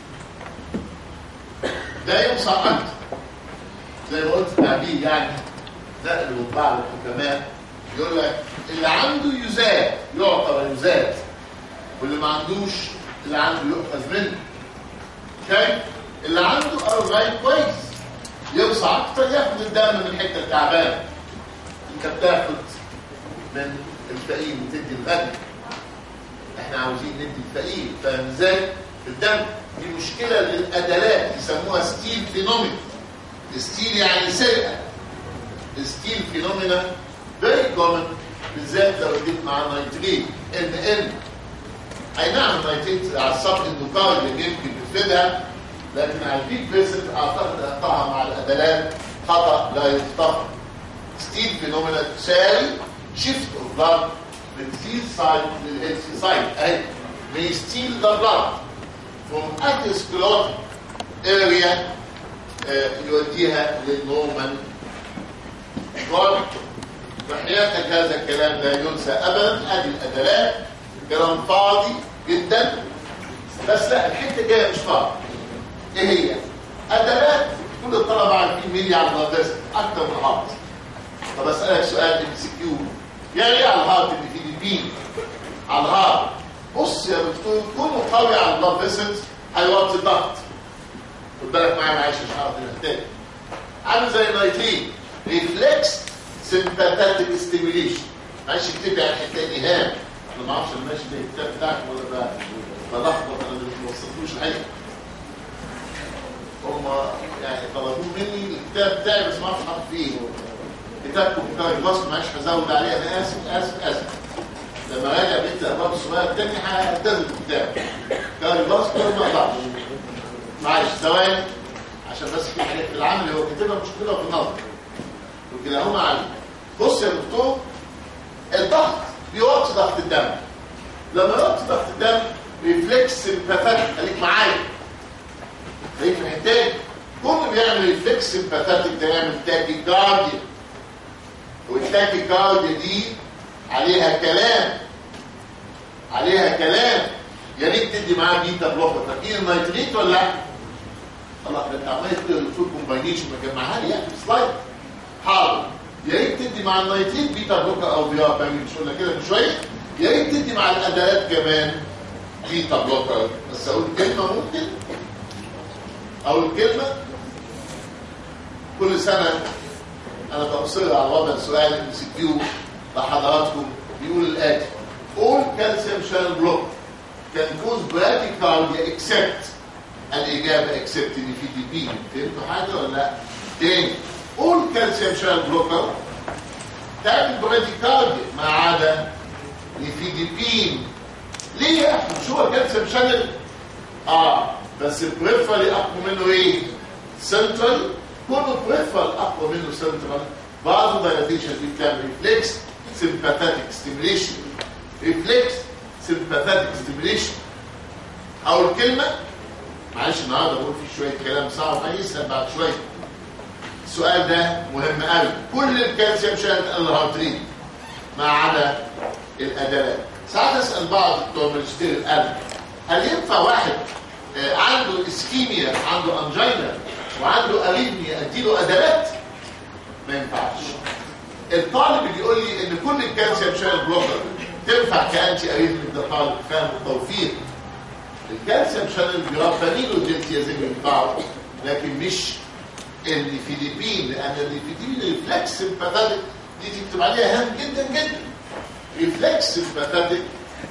ده يوسع اكتر زي ما قلت تعبير يعني نقل من بعض الحكماء يقول لك اللي عنده يزاد يعتبر يزاد واللي ما عندوش اللي عنده يؤخذ منه شايف اللي عنده ارجاي كويس يوسع اكتر ياخد الدم من الحته التعبانه انت بتاخد من الفقير وتدي الغني احنا عاوزين ندي الفقير فاهم ازاي الدم دي مشكله للادلات يسموها ستيل فينومينا ستيل يعني سرقه ستيل فينومينا فيري كومن بالذات لو جيت مع النيتريت ان ان اي نعم النيتريت على الصف اندوكاردي يمكن بتفيدها لكن على البيك فيزيت اعتقد اقطعها مع الادلات خطا لا يغتفر ستيل فينومينا تساوي شيفت اوف بلاد من ستيل سايد للهيلثي سايد اهي من ستيل ذا بلاد from atherosclerotic area uh, يوديها للنورمال بلاد وحياتك هذا الكلام لا ينسى ابدا ادي الادلات كلام فاضي جدا بس لا الحته جايه مش فاضي ايه هي ادلات كل الطلبه عارفين مين على المدرسه اكتر من هارت طب اسالك سؤال ام سي كيو يعني ايه على الهارت اللي في البين على الهارت بص يا دكتور كونه قوي على البلاد فيسلز هيوطي الضغط خد بالك معايا معلش مش هعرف محتاج عامل زي النايترين ريفلكس سمباتيك ستيميوليشن معلش اكتبي على الحته دي هام انا ما اعرفش انا ماشي بالكتاب بتاعك ولا بلخبط انا ما وصلتوش الحقيقه هم يعني طلبوه مني الكتاب بتاعي بس ما اعرفش احط فيه كتابكم كاي بلس معلش هزود عليه انا اسف اسف اسف لما راجع بنت الابواب الصغيره الثاني هلتزم بالكتاب كاي بلس كل ما اقدرش معلش ثواني عشان بس في حاجات في العمل هو كاتبها مش كلها في النظر وكده هم عليه بص يا دكتور الضغط بيوطي ضغط الدم لما يوطي ضغط الدم ريفلكس سمباثيك خليك معايا خليك في الحتاج كل بيعمل ريفلكس سمباثيك ده يعمل تاكي كارديا والتاكي كارديا دي عليها كلام عليها كلام يا ريت تدي معاه بيتا بلوكر فاكرين النيتريت ولا لا؟ خلاص انت عمال تقول الفود كومباينيشن ما جمعها لي يعني سلايد حاضر يا ريت تدي مع النيتريت بيتا بلوكر او فيار بامين مش قلنا كده من شويه يا ريت تدي مع الادوات كمان بيتا بلوكر بس اقول كلمه ممكن اقول كلمه كل سنه انا بصر على وضع سؤال ام سي كيو لحضراتكم بيقول الاتي all calcium channel block can cause bradycardia except الاجابه except ان في دي بي فهمتوا حاجه ولا لا تاني all calcium channel blocker تعمل براديكارديا ما عدا الفيديبين ليه يا احمد مش هو كالسيوم شانل اه بس البريفرال اقوى منه ايه سنترال كله بريفرال اقوى منه سنترال بعض دايلاتيشن دي بتعمل ريفلكس سمباثيك ستيميليشن ريفلكس سمباثيك ستيميليشن اول كلمه معلش النهارده بقول في شويه كلام صعب هيسال بعد شويه السؤال ده مهم قوي كل الكالسيوم شانل الهارترين ما عدا الادلات ساعات اسال بعض بتوع ماجستير القلب هل ينفع واحد آه، عنده اسكيميا عنده انجينا وعنده اريثميا اديله ادلات ما ينفعش الطالب اللي يقول لي ان كل الكالسيوم شانل بلوكر تنفع كانتي اريثميك ده طالب فاهم التوفيق الكالسيوم شانل بيربانينو ديلتيازين ينفعه لكن مش الفيليبين لان الفيليبين ريفلكس سمباثيك دي تكتب عليها هام جدا جدا ريفلكس سمباثيك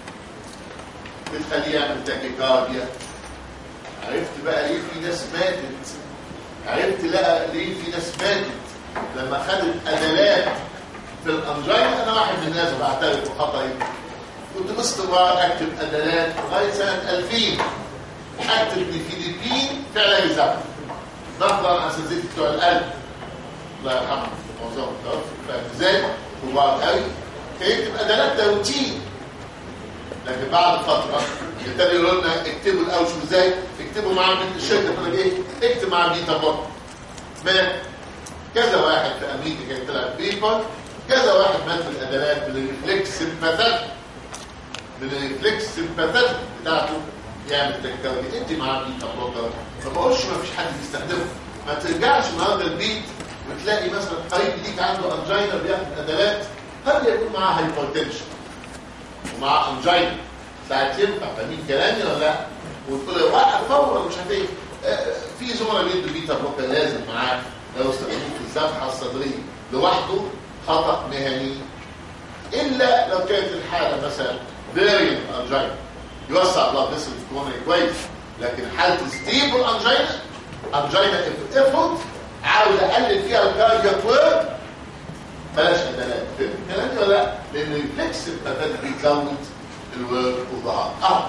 بتخليه يعمل تاكيكارديا عرفت بقى ليه في ناس ماتت عرفت لا ليه في ناس ماتت لما خدت ادلات في الانجينا انا واحد من الناس بعترف بخطئي كنت باستمرار اكتب ادلات لغايه سنه 2000 اكتب لفيليبين في علاج الزمن نحضر اساتذتي بتوع القلب الله يرحمه معظمهم توفى فاهم ازاي كبار قوي كان يكتب ادلات روتين لكن بعد فتره ابتدوا يقولوا لنا اكتبوا الاول شو ازاي اكتبوا مع بنت الشركه تقول لك ايه اكتب مع بيتا بوك مات كذا واحد في امريكا كان طلع بيبر كذا واحد مات من الادلات من الريفلكس سمباثيك من الريفلكس سمباثيك بتاعته يعمل تكتاوي انت مع بيتا بلوكر ما بقولش ما فيش حد بيستخدمه ما ترجعش النهارده البيت وتلاقي مثلا قريب ليك عنده انجينا بياخد ادلات قد يكون معاه هايبرتنشن ومعاه انجينا ساعات ينفع فاهمين كلامي ولا لا وتقول له وقف فورا مش عارف ايه آه، في زملاء بيدوا بيتا بلوكر لازم معاه لو استخدموه في الذبحه الصدريه لوحده خطا مهني الا لو كانت الحاله مثلا فيرينت انجينا يوسع بلاد فيسل كومن كويس لكن حاله ستيبل انجينا انجينا افورت عاوز اقلل فيها الكاردياك ورك بلاش ادلات فهمت الكلام ده ولا لا؟ لان الريفلكس الباتات بيزود الورك والظهر اه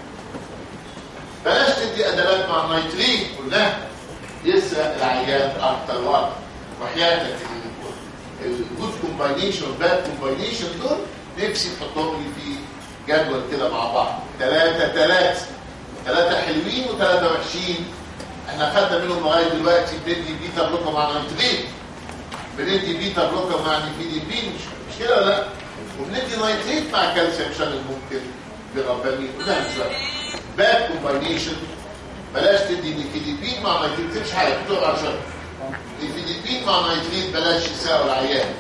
بلاش تدي ادلات مع النيترين قلناها يسرق العيان اكتر وقت وحياتك الجود كومباينيشن والباد كومباينيشن دول نفسي تحطهم لي في جدول كده مع بعض ثلاثة ثلاثة ثلاثة حلوين وثلاثة وحشين احنا خدنا منهم لغاية دلوقتي بندي بيتا بلوكا مع نيترين بندي بيتا بلوكا مع نيفيديبين مش مش كده ولا لا وبندي نيتريت مع كالسيوم شانل ممكن بربامين وده مش بقى باد كومباينيشن بلاش تدي نيفيديبين مع نيتريت مش حاجه بتقول عشان نيفيديبين مع نيتريت بلاش يساوي العيان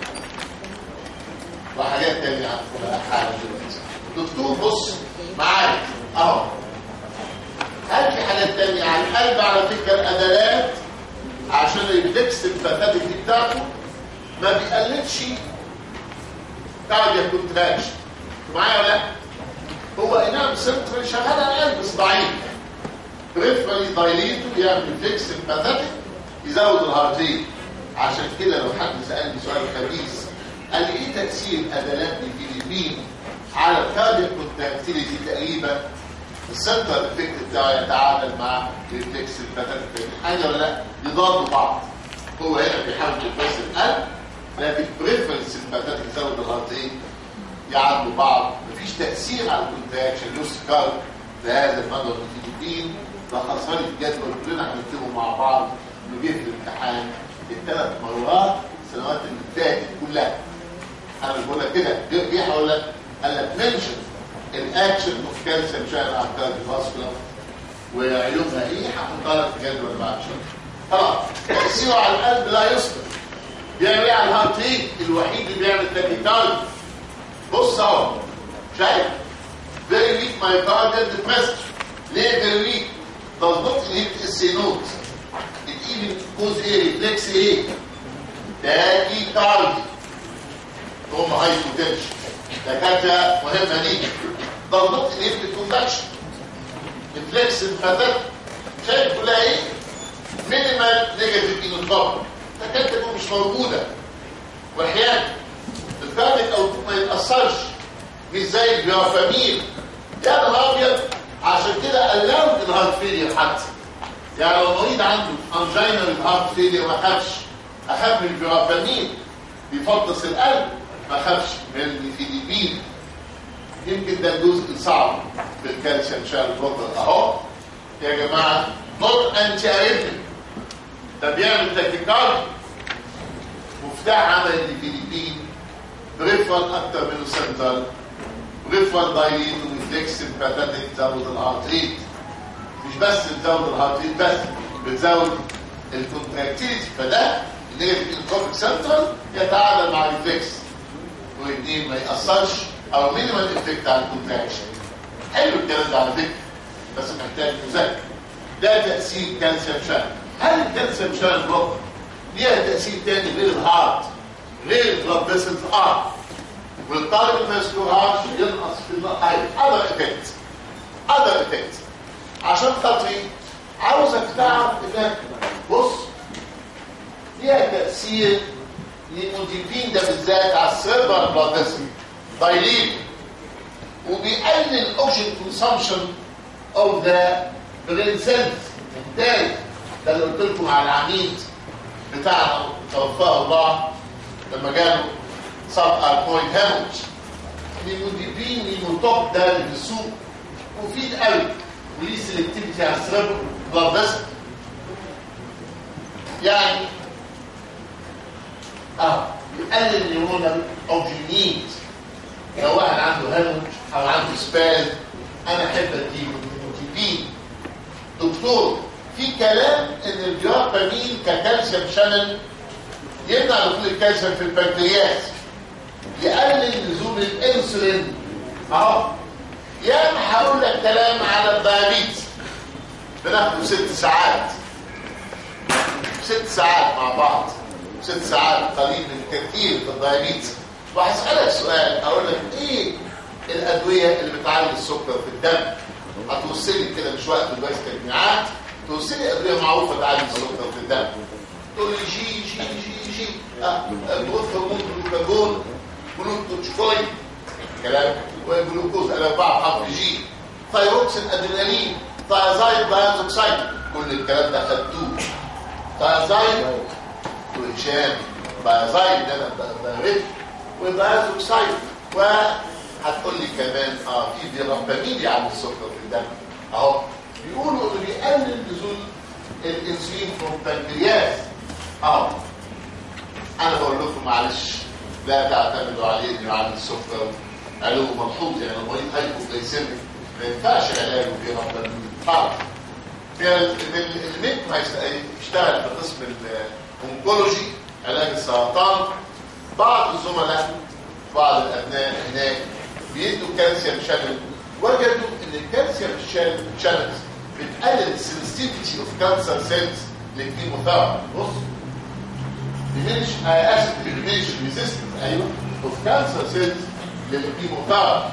وحاجات تانية هنقولها حالا دلوقتي دكتور بص معاك اهو هل في حاجات تانية على القلب على فكرة الأدلات عشان الريفلكس الباثاتيك بتاعته ما بيقللش كاردياك كونتراكشن معايا ولا لا؟ هو اي نعم سنترال شغال على القلب بس ضعيف بريفرالي دايليتو يعمل ريفلكس الباثاتيك يزود الهارت ريت عشان كده لو حد سالني سؤال خبيث قال لي ايه تاثير ادلات الفيليبين على الكاردياك كونتراكتيليتي تقريبا السنتر افكت بتاعه يتعامل مع ريفلكس الباترن حاجه ولا لا يضادوا بعض هو هنا بيحاول يفرس القلب لكن بريفرنس الباترن يزود الهارت ريت يعادلوا بعض مفيش تاثير على الكونتراكشن لوس كارب لهذا المدى الفيليبين لخصها لي في جدول كلنا هنكتبه مع بعض انه جه في الامتحان الثلاث مرات السنوات اللي فاتت كلها انا مش بقول لك كده جه هقول لك قال لك منشن الاكشن اوف كالسيوم شانل ارتيري فاسكولار وعيوبها ايه هحطها لك في جدول بعد شويه خلاص تاثيره على القلب لا يذكر بيعمل ايه على الهارت ريت الوحيد اللي بيعمل تاكيكارد بص اهو شايف فيري ويك مايوكارديال ديبريست ليه فيري ويك does not inhibit السي نوت it even cause ايه reflex ايه تاكيكاردي هم هاي بوتنشال دكاتره مهمه دي ضغط النفط الكوندكشن الفلكس الفتات شايف كلها ايه مينيمال نيجاتيف انوتوب تكاد تكون مش موجوده واحيانا الكارديك او ما يتاثرش مش زي البيوفامين يا نهار ابيض عشان كده قللت الهارت فيلير حتى يعني لو المريض عنده انجينا الهارت فيلير ما خافش اخاف من البيوفامين بيفطس القلب ما خافش من الفيليبين يمكن ده الجزء الصعب بالكالسيوم شانل بلوكر اهو يا جماعه نوت انتي اريثميك ده بيعمل تاكيكارد مفتاح عمل الفيليبين بريفرال اكتر منه سنترال بريفرال دايليت وريفلكس سمباتيك تزود الهارت ريت مش بس بتزود الهارت ريت بس بتزود الكونتراكتيليتي فده النيجاتيف انتروبيك سنترال يتعادل مع الريفلكس والاثنين ما يأثرش او مينيمال افكت على الكونتراكشن حلو الكلام ده على فكره بس محتاج مذاكره ده تاثير كالسيوم شانل هل الكالسيوم شانل بلوك ليها تاثير تاني غير الهارت غير البلاد فيسلز اه والطالب اللي ما يذكرهاش ينقص في الحاجه اذر افكت اذر افكت عشان خاطري عاوزك تعرف انك بص ليها تاثير للموديفين ده بالذات على السيرفر بلاد فيسل دايليت وبيقلل الاوكسجين كونسامشن اوف ذا برين سيلز الثالث ده اللي قلت لكم على العميد بتاعنا توفاه الله لما جاله سب الكوين هاموج الموديفين الموتوب ده اللي في السوق مفيد قوي وليه سلكتيفيتي على السيرفر بلاد فيسل يعني اه يقلل النيورونال اوجينيت لو واحد عنده هاموج او عنده سباز انا احب اديله موتيفين دكتور في كلام ان الجرابامين ككالسيوم شانل يمنع دخول الكالسيوم في البنكرياس يقلل لزوم الانسولين اهو يا ما هقول لك كلام على الدايابيتس بناخده ست ساعات ست ساعات مع بعض ست ساعات قليل من كثير في الدايابيتس وهسألك سؤال اقول لك ايه الادوية اللي بتعلي السكر في الدم هتوصلي كده مش وقت دلوقتي تجميعات توصلي ادويه معروفه تعالج السكر في الدم تقول لي جي جي جي جي اه جلوكوز هرمون جلوكاجون جلوكوتشكوين كلام وجلوكوز انا بعرف حرف جي ثايروكسين ادرينالين ثايازايد دايازوكسايد كل الكلام ده خدتوه ثايازايد وهشام ثايازايد ده انا بعرف ودايازوكسايد وهتقول لي كمان اه في ديرامبامين يعمل السكر في الدم اهو بيقولوا انه بيقلل نزول الانسولين في البنكرياس اهو انا بقول لكم معلش لا تعتمدوا عليه انه يعمل السكر علوه ملحوظ يعني المريض هايبوغليسيميك ما ينفعش علاجه بديرامبامين خالص الميت يشتغل في قسم الانكولوجي علاج السرطان بعض الزملاء بعض الابناء هناك بيدوا كالسيوم شانل وجدوا ان الكالسيوم شانلز بتقلل السنسيتيفيتي اوف كانسر سيلز للكيموثيرابي بص diminish I asked to diminish resistance ايوه of cancer cells للكيموثيرابي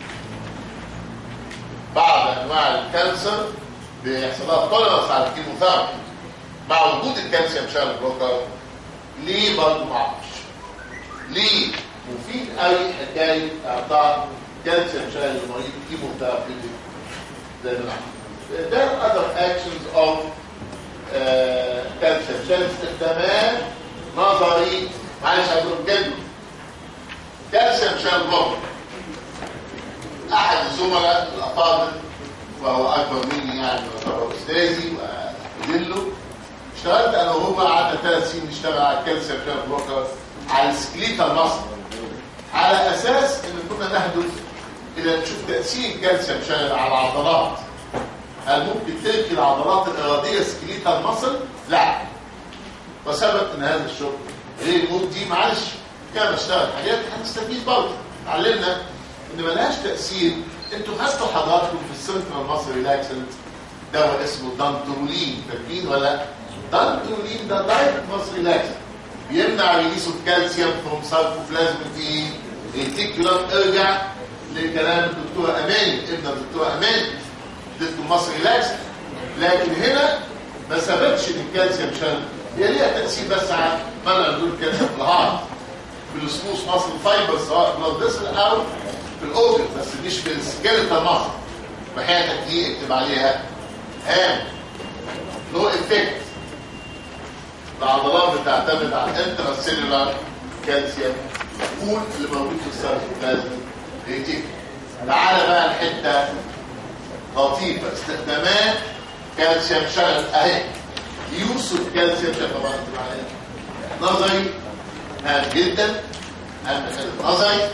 بعض انواع الكانسر بيحصل لها تولرنس على الكيموثيرابي مع وجود الكالسيوم شانل بلوكر ليه برضه ما اعرفش ليه مفيد قوي حكايه اعطاء كالسيوم شانل للمريض كيموثيرابي زي ما There are other actions of uh, calcium channel استخدامات نظري معلش هقول بجد كالسيوم شانل بلوكر احد الزملاء الافاضل وهو اكبر مني يعني يعتبر استاذي وادله اشتغلت انا وهو قعدنا ثلاث سنين نشتغل على الكالسيوم شانل بلوكر على السكليتال مصر على اساس ان كنا نهدف الى نشوف تاثير الكالسيوم شانل على العضلات هل ممكن تلقي العضلات الاراديه سكليتال مصل؟ لا وثبت ان هذا الشغل غير مجدي معلش كان بشتغل حاجات هنستفيد برضه اتعلمنا ان ملهاش تاثير انتوا خدتوا حضراتكم في السنترال مصر ريلاكسنت دواء اسمه دانترولين فاكرين ولا دانترولين ده دايركت مصر ريلاكسنت بيمنع ريليس الكالسيوم فروم ساركوبلازم في ريتيكولار ارجع لكلام الدكتوره اماني ابن الدكتوره اماني اديتكم مصر ريلاكس لكن هنا ما سببش ان الكالسيوم شان هي ليها تاثير بس على منع نزول الكالسيوم في الهارت في السموث ماسل فايبر سواء بلاد فيسل او في الاوبن بس مش في السكيلتال ماسل بحياتك دي اكتب عليها هام نو افكت العضلات بتعتمد على الانترا سيلولار كالسيوم الكول اللي موجود في السيرفوبلازم ريتيك تعالى بقى الحته لطيفه استخدامات كالسيوم شغل اهي يوسف كالسيوم شغل طبعا نظري هام جدا هام نظري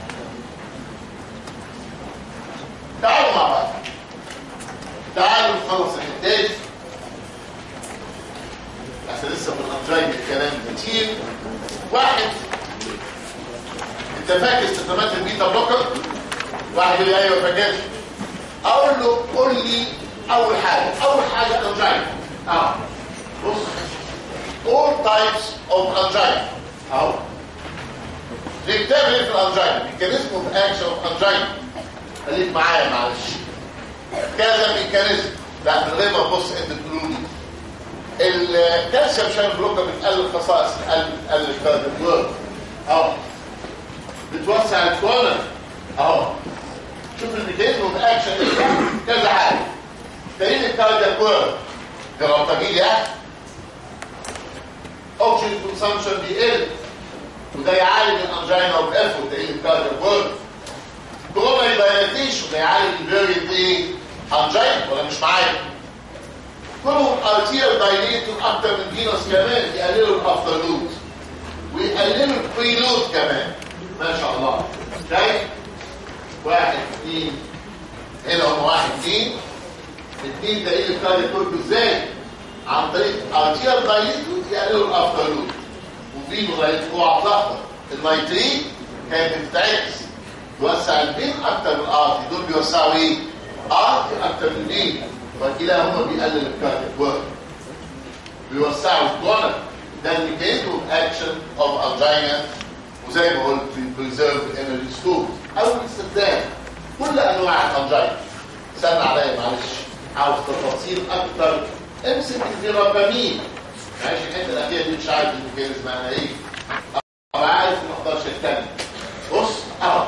تعالوا مع بعض تعالوا نخلص الحتات عشان لسه في الانترايد الكلام كتير واحد انت فاكر استخدامات البيتا بلوكر واحد يقول لي ايوه فاكر اقول له قول لي اول حاجه اول حاجه انجينا اه بص all types of angina اهو نكتب لي في الانجينا ميكانيزم اوف اكشن اوف انجينا خليك معايا معلش كذا ميكانيزم لا من غير ما تبص انت تقولوا لي الكالسيوم شان بلوكر بتقلل خصائص القلب بتقلل الكارديو اهو بتوسع الكولن اهو شوف الميكانيزم اوف اكشن كذا حاجه تقليل الكارديو كورن جربتجيل يعني اوكسجين كونسامشن بيقل وده يعالج الانجينا اوف اف وتقليل الكارديو كورن كورونا دايلاتيشن وده يعالج الفيريد ايه انجينا ولا مش معايا كلهم ارتيال دايليتور اكتر من فينوس كمان يقللوا الافتر لود ويقللوا البريلود كمان ما شاء الله شايف واحد اثنين هنا هم واحد اثنين اثنين دليل الكارديو كورب ازاي عن طريق ارتيال دايليتور يقللوا الافتر لود وفينو دايليتور اوعى تلخبط النيتريت كانت بتتعكس توسع البين اكتر من الارتي دول بيوسعوا ايه؟ ارتي اكتر من ايه؟ فكلاهما بيقلل الكارديو كورب بيوسعوا الكولن ده الميكانيزم اوف اكشن اوف انجينا وزي ما قلت بريزيرف انرجي ستور اول استخدام كل انواع الانجينا استنى عليا معلش عاوز تفاصيل اكتر امسك الفيرابامين معلش الحته الاخيره دي مش عارف الميكانيزم معناها ايه ابقى عارف ما اقدرش اتكلم بص اهو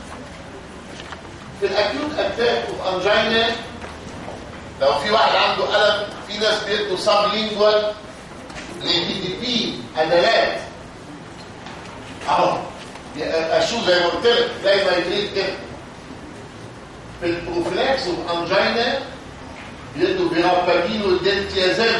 في الاكيوت اتاك اوف انجينا لو في واحد عنده الم في ناس بيدوا سب لينجوال لدي دي بي ادلات اهو اشو زي ما قلت لك زي ما يجري كده في البروفلاكس اوف انجينا بيدوا بيرابامين والدلتيازم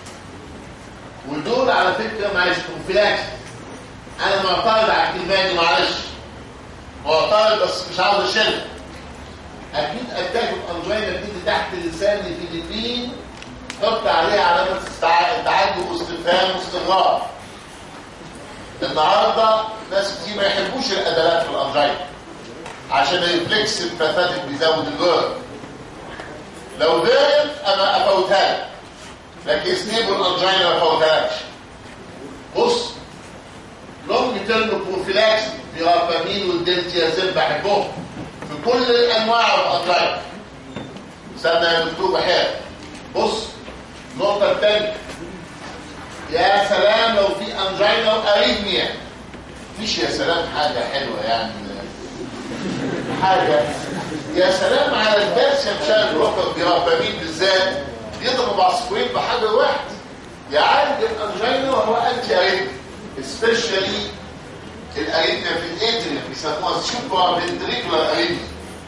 ودول على فكره معلش بروفلاكس انا معترض على الكلمه دي معلش معترض بس مش عاوز اشيلها اكيد اتاك انجينا بتيجي تحت لسان الفلبين حط عليها علامه تعجب واستفهام واستغراب النهارده ناس كتير ما يحبوش الادلات في الانجينا عشان الريفلكس الباثاتيك بيزود الجرد لو غيرت انا افوتها لك لكن ستيبل انجينا ما افوتهاش بص لونج تيرم بروفيلاكس بيرابامين والدلتيازين بحبهم في كل الانواع والاطراف استنى يا دكتور بحير بص النقطه الثانيه يا سلام لو في انجينا واريثميا مفيش يا سلام حاجه حلوه يعني حاجه يا سلام على الباس يا مشاهد الوقت بيرابامين بالذات يضرب عصفورين بحاجه واحد يعالج الانجينا وهو انتي اريثميا especially الاريثميا في الادريا بيسموها سوبر فنتريكولار اريثميا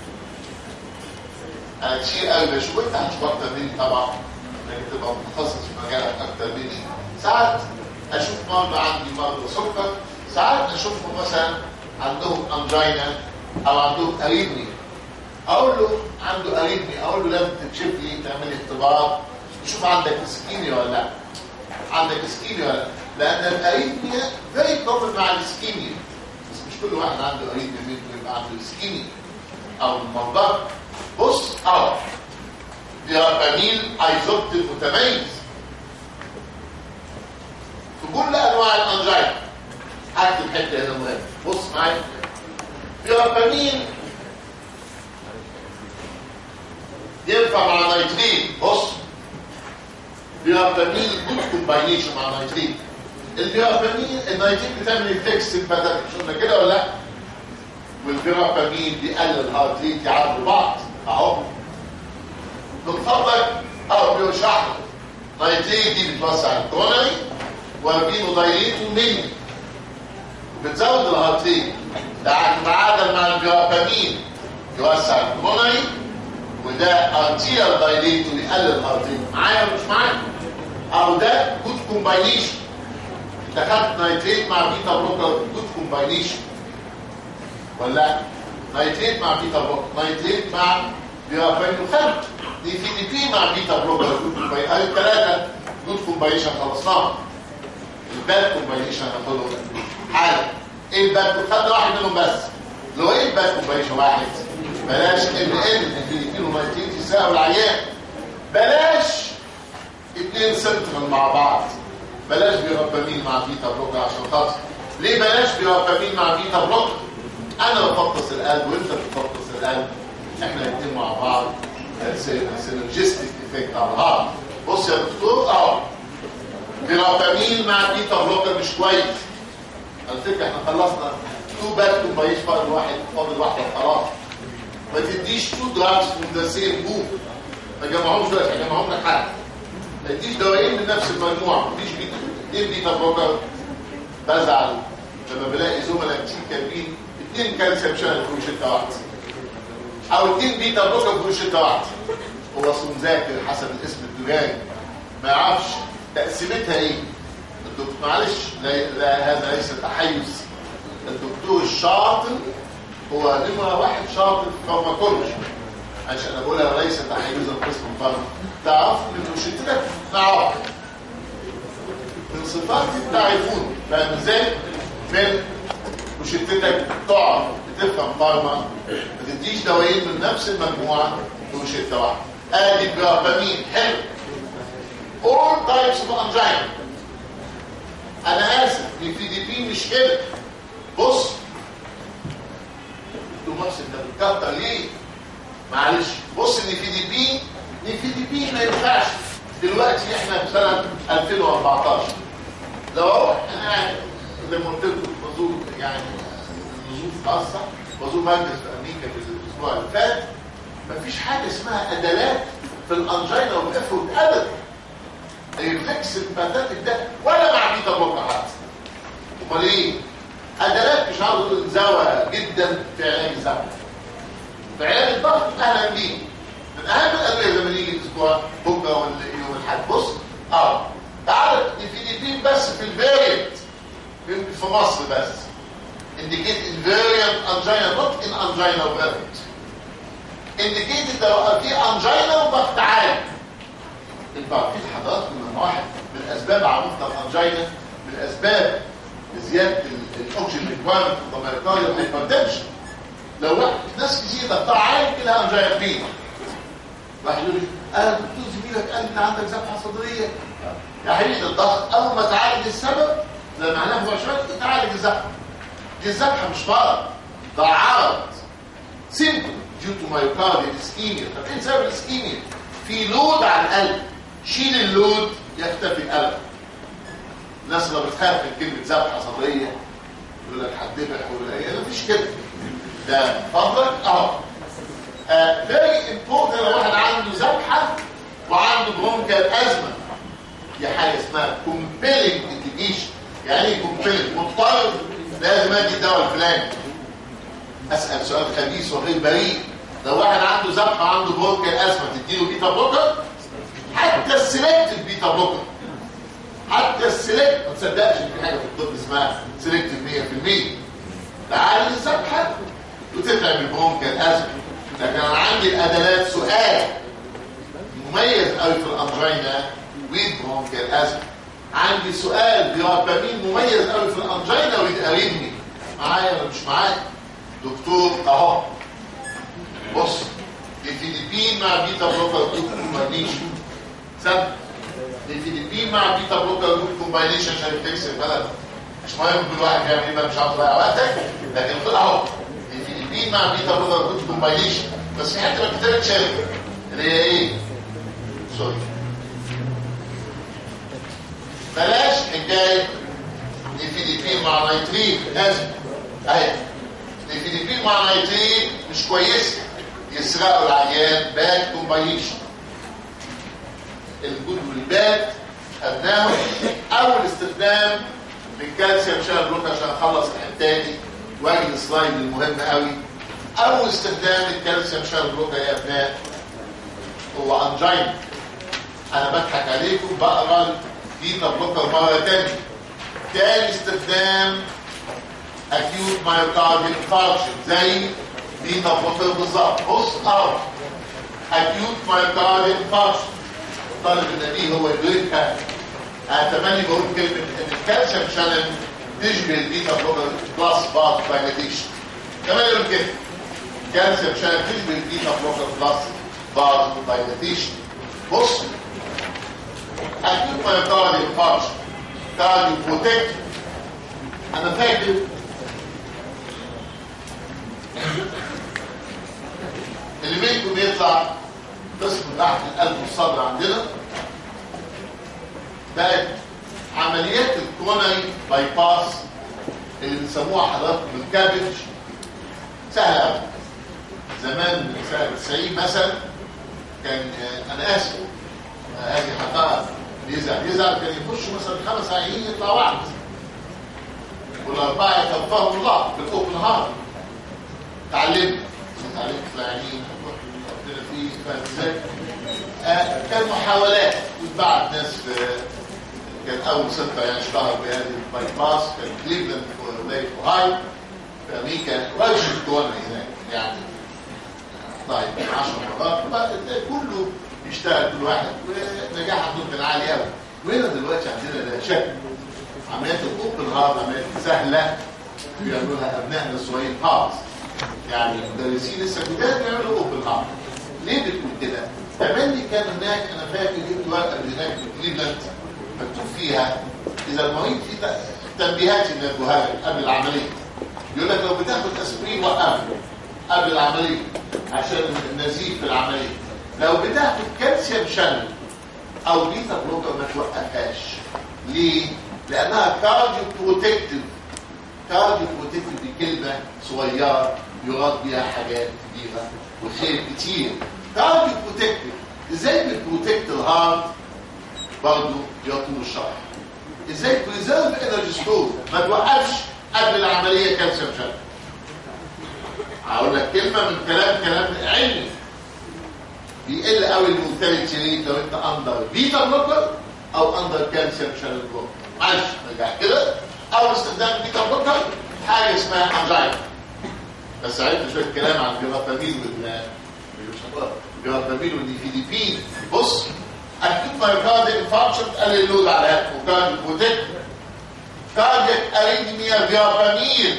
انا كتير قوي بشوف انت هتشوف اكتر مني طبعا انك تبقى متخصص في مجالك اكتر مني ساعات اشوف مرضى عندي مرضى سكر ساعات اشوفهم مثلا عندهم انجينا او عندهم اريثميا اقول له عنده اريثميا اقول له لازم تكشف لي تعمل اختبار تشوف عندك اسكيميا ولا لا عندك اسكيميا ولا لا لان الاريثميا فيري كومن مع الاسكيميا بس مش كل واحد عنده اريثميا ممكن يبقى عنده اسكيميا او المرضى بص اهو ديرابامين ايزوبتين متميز في كل انواع الانجينا هكتب حته هنا مهمه بص معايا ديرابامين ينفع مع نيترين بص ديرابامين جود كومباينيشن مع نيترين الديرابامين النيترين بتعمل افكس سيمباثيك مش قلنا كده ولا لا والفيرابامين بيقلل الهارت ريت يعرضوا بعض اهو من فضلك اهو بيشرح نيترين دي بتوسع الكورونري والبينو دايريت ومني بتزود الهارت ريت تعادل مع الفيرابامين يوسع الكورونري وده ارتيال دايليت ويقلل الهارت ريت معايا ولا مش معايا اهو ده جود كومباينيشن انت خدت نيتريت مع بيتا بلوكر جود كومباينيشن ولا نيتريت مع بيتا بلوكر نيتريت مع بيرافين وخمت دي في دي بي مع بيتا بلوكر جود كومباينيشن هاي الثلاثه جود كومباينيشن خلصناها الباد كومباينيشن هناخدهم حالا ايه الباد خدنا واحد منهم بس لو ايه الباد كومباينيشن واحد بلاش ان ان الفيليبين ونيتريت يساوي العيان بلاش اتنين سنترال مع بعض بلاش بيرابامين مع بيتا بلوكر عشان خاطر ليه بلاش بيرابامين مع بيتا بلوكر انا بفطس القلب وانت بتفطس القلب احنا الاثنين مع بعض سينرجستيك افكت على بعض بص يا دكتور اهو بيرابامين مع بيتا بلوكر مش كويس على فكره احنا خلصنا تو باك تو بايش فاضل واحد فاضل واحده خلاص ما تديش تو دراجز من ذا سيم بوك ما جمعهمش دلوقتي هجمعهم لك حد ما تديش دوايين من نفس المجموعه ما تديش بيتا اثنين بيتا بلوكر بزعل لما بلاقي زملاء كتير كاتبين اثنين كالسيوم شانل في روشته واحده او اثنين بيتا بلوكر في روشته واحده هو اصلا مذاكر حسب الاسم التجاري ما يعرفش تقسيمتها ايه الدكتور معلش لا, لا هذا ليس تحيز الدكتور الشاطر هو نمرة واحد شاطر في فارماكولوجي عشان انا بقولها ليس تحيزا قسم فارما تعرف من روشتتك نعرف من صفاتي تعرفون فاهم ازاي من روشتتك تعرف بتفهم فارما ما تديش دوايين من نفس المجموعه في روشته واحده ادي بيرابامين حلو all types of angina انا اسف دي في دي بي مش كده بص دكتور محسن انت بتكتر ليه معلش بص ان في دي بي ان في دي بي ما ينفعش دلوقتي احنا في سنه 2014 لو اروح انا قاعد زي ما قلت لكم بزور يعني نزول خاصه بزور مجلس في امريكا في الاسبوع اللي فات مفيش حاجه اسمها ادلات في الانجينا والافرود ابدا الريفلكس الباتاتيك ده ولا مع بيتا بلوكر حتى امال ايه ادلات مش عاوز اقول زوا جدا في علاج الزمن في علاج الضغط اهلا بيه من اهم الادويه لما نيجي الاسبوع بكره ولا يوم الاحد بص اه تعالى ديفينيتين بس في الفاريانت في مصر بس indicate invariant angina not in angina variant indicated لو في angina وضغط عالي يبقى في حضراتكم من واحد من اسباب عروضنا الانجينا من اسباب زياده الاوكسجين ريكوايرمنت في الضميركاريا والهايبرتنشن لو واحد ناس كتير ضغطها عالي كده انجينا فيه واحد يقول لي انا دكتور زميلك قال ان عندك ذبحه صدريه يا حبيبي الضغط اول ما تعالج السبب زي ما هناخد شويه تعالج الذبحه دي الذبحه مش مرض ده عرض سيمبل ديو تو مايوكارديال اسكيميا طب ايه سبب الاسكيميا في لود على القلب شيل اللود يختفي القلب الناس اللي بتخاف من كلمه ذبحه صدريه يقول لك هتذبح ولا ايه مفيش كده ده فضلك اهو فيري امبورتنت لو واحد عنده ذبحه وعنده برونكال ازمه دي حاجه اسمها كومبيلنج انديكيشن يعني ايه كومبيلنج مضطر لازم ادي الدواء الفلاني اسال سؤال خبيث وغير بريء لو واحد عنده ذبحه وعنده برونكال ازمه تديله بيتا بلوكر حتى السلكتيف بيتا بلوكر حتى السلكت ما تصدقش ان في حاجه في الطب اسمها سلكتيف 100% تعالج الذبحه وتتعب البرونكال ازمه لكن انا عندي الادلات سؤال مميز قوي في الانجينا ويد برونكال ازمه عندي سؤال بيوابامين مميز قوي في الانجينا ويد اريدمي معايا ولا مش معايا دكتور اهو بص الفلبين مع بيتا بلوكر جروب كومباينيشن سب الفلبين مع بيتا بلوكر جروب كومباينيشن عشان تكسر البلد مش مهم كل واحد يعمل ايه مش عاوز اضيع وقتك لكن خد اهو الفلبين مع بيتا بلوكر جروب كومباينيشن بس في حته ما كتبتش اللي هي ايه؟ سوري بلاش حكايه الفلبين مع نيتريت لازم اهي الفلبين مع نيتريت مش كويسه يسرقوا العيان باد كومباينيشن الجود والباد خدناهم اول استخدام للكالسيوم شان بلوك عشان اخلص الحتاني واجي السلايد المهم قوي اول استخدام للكالسيوم شان بلوك يا ابناء هو انجين انا بضحك عليكم بقرا البيتا بلوكر مره تانية تاني استخدام اكيوت مايوكارديال انفاركشن زي بيتا بلوكر بالظبط بص اهو اكيوت مايوكارديال انفاركشن طالب النبي هو يدركها اتمنى بقول كلمه ان الكالسيوم شانل تشبه البيتا بلوكر بلس بارت دايليتيشن كمان يقول كده الكالسيوم شانل تشبه البيتا بلوكر بلس بارت دايليتيشن بص اكيوت مايوكارديال انفاركشن كارديو بروتكت انا فاكر اللي منكم يطلع قسم تحت القلب والصدر عندنا بقت عمليات الكورونري باي باس اللي بنسموها حضراتكم بالكابج سهله قوي زمان من سنه 90 مثلا كان انا اسف هذه حقائق يزعل يزعل كان يخش مثلا خمس عيانين يطلع واحد والاربعه يتوفاهم الله بالاوبن هارت اتعلمت اتعلمت في العيانين ربنا فيه فاهم ازاي آه كان محاولات واتبعت ناس في كان اول سنه يعني اشتهر بهذه الباي باس كان كليفلاند في ولايه اوهايو في امريكا واشنطن هناك يعني طيب 10 مرات كله يشتغل كل واحد ونجاح عندهم كان عالي قوي وهنا دلوقتي عندنا لا شك عمليات الاوبن هارت عمليات سهله بيعملوها ابنائنا الصغيرين خالص يعني مدرسين لسه جداد بيعملوا اوبن هارت ليه بتقول كده؟ تملي كان هناك انا فاكر جبت ورقه اللي هناك في كليفلاند مكتوب فيها اذا المريض في تنبيهات ينبهها قبل العمليه يقول لك لو بتاخد اسبرين وقفه قبل العمليه عشان النزيف في العمليه لو بتاخد كالسيوم شانل او بيتا بلوكر ما توقفهاش ليه لانها كارديو بروتكتيف كارديو بروتكتيف دي كلمه صغيره يراد بيها حاجات كبيره وخير كتير كارديو بروتكتيف ازاي بتبروتكت الهارت برضه يطول الشرح ازاي بريزيرف انرجي ستور ما توقفش قبل العمليه كالسيوم شانل هقول لك كلمه من كلام كلام علمي بيقل قوي المورتاليتي ريت لو انت اندر بيتا بلوكر او اندر كالسيوم شانل بلوكر معلش نرجع كده اول استخدام بيتا بلوكر حاجه اسمها انجاينا بس عرفت شويه كلام عن الجراتامين وال الجراتامين والديفيديبين بص اكيد مايوكارديك انفاركشن تقلل اللود على الهاتف وكارديك بروتكت كارديك اريثميا فيابامين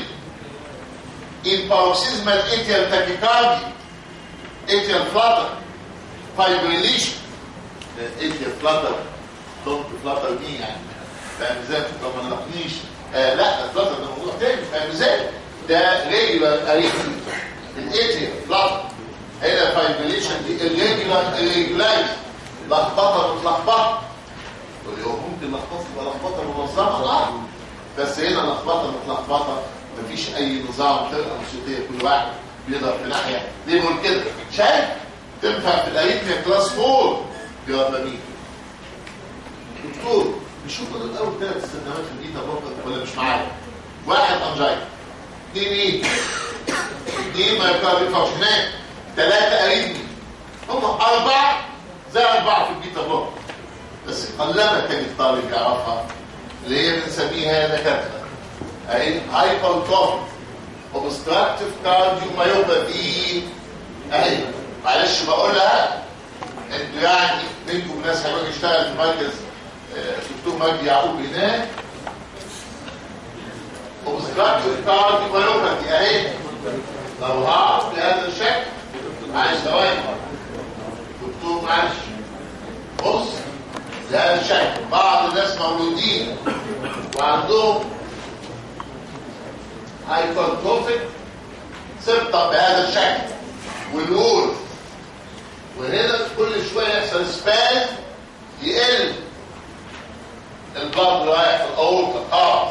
in paroxysmal atrial tachycardia atrial flutter fibrillation atrial flutter don't flutter me يعني فاهم ازاي طب ما نلقنيش آه لا الفلتر ده موضوع تاني فاهم ازاي ده ريجولار اريثميا الاتريال فلتر هنا فايبريليشن دي irregular irregularized لخبطه متلخبطه واللي هو ممكن لخبطه تبقى لخبطه منظمه اه بس هنا لخبطه متلخبطه مفيش اي نظام فرقه موسيقيه كل واحد بيضرب في ناحيه ليه بقول كده شايف تنفع في الاريثميا كلاس 4 بيرمامين دكتور نشوف دول اول ثلاث استخدامات في البيتا بلوكر ولا مش معايا واحد انجاين اثنين ايه اثنين مايوكارديال فانكشن هناك ثلاثه اريثمي هم اربعه زي اربعه في البيتا بلوكر بس قلما كان الطالب يعرفها اللي هي بنسميها دكاتره اهي هايبرتروفيك اوبستراكتيف كارديومايوباثي اهي معلش بقولها انتوا يعني منكم ناس هيروح يشتغل في مركز دكتور مجدي يعقوب هناك اوبستراكتيف كارديومايوباثي اهي لو هعرف بهذا الشكل معلش ثواني دكتور معلش بص بهذا الشكل بعض الناس مولودين وعندهم هايبرتروفيك سبطة بهذا الشكل والنور وهنا كل شوية يحصل سباز يقل البلد رايح في الاورطة خالص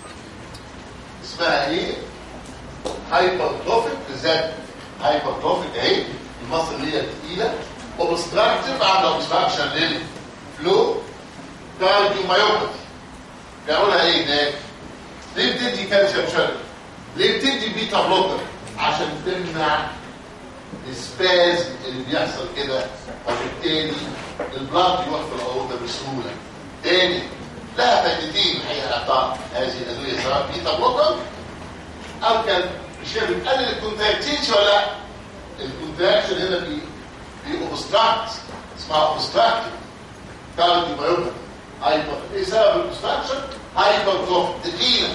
اسمها ايه؟ هايبرتروفيك بالذات هايبرتروفيك اهي المصل اللي هي تقيلة اوبستراكتيف عامله اوبستراكشن للفلو كارديومايوباثي بيعملها ايه هناك؟ ليه بتدي كالسيوم شانل؟ ليه بتدي بيتا بلوكر عشان تمنع السباز اللي بيحصل كده وبالتالي البلاد يروح في الاوضه بسهوله تاني لها فائدتين الحقيقه اعطاء هذه الادويه سواء بيتا بلوكر او كان مش هي بتقلل الكونتراكتيشن ولا لا الكونتراكشن هنا بي بيوبستراكت اسمها اوبستراكت كارديو بايوباثي هايبر ايه سبب الاوبستراكشن هايبر تقيله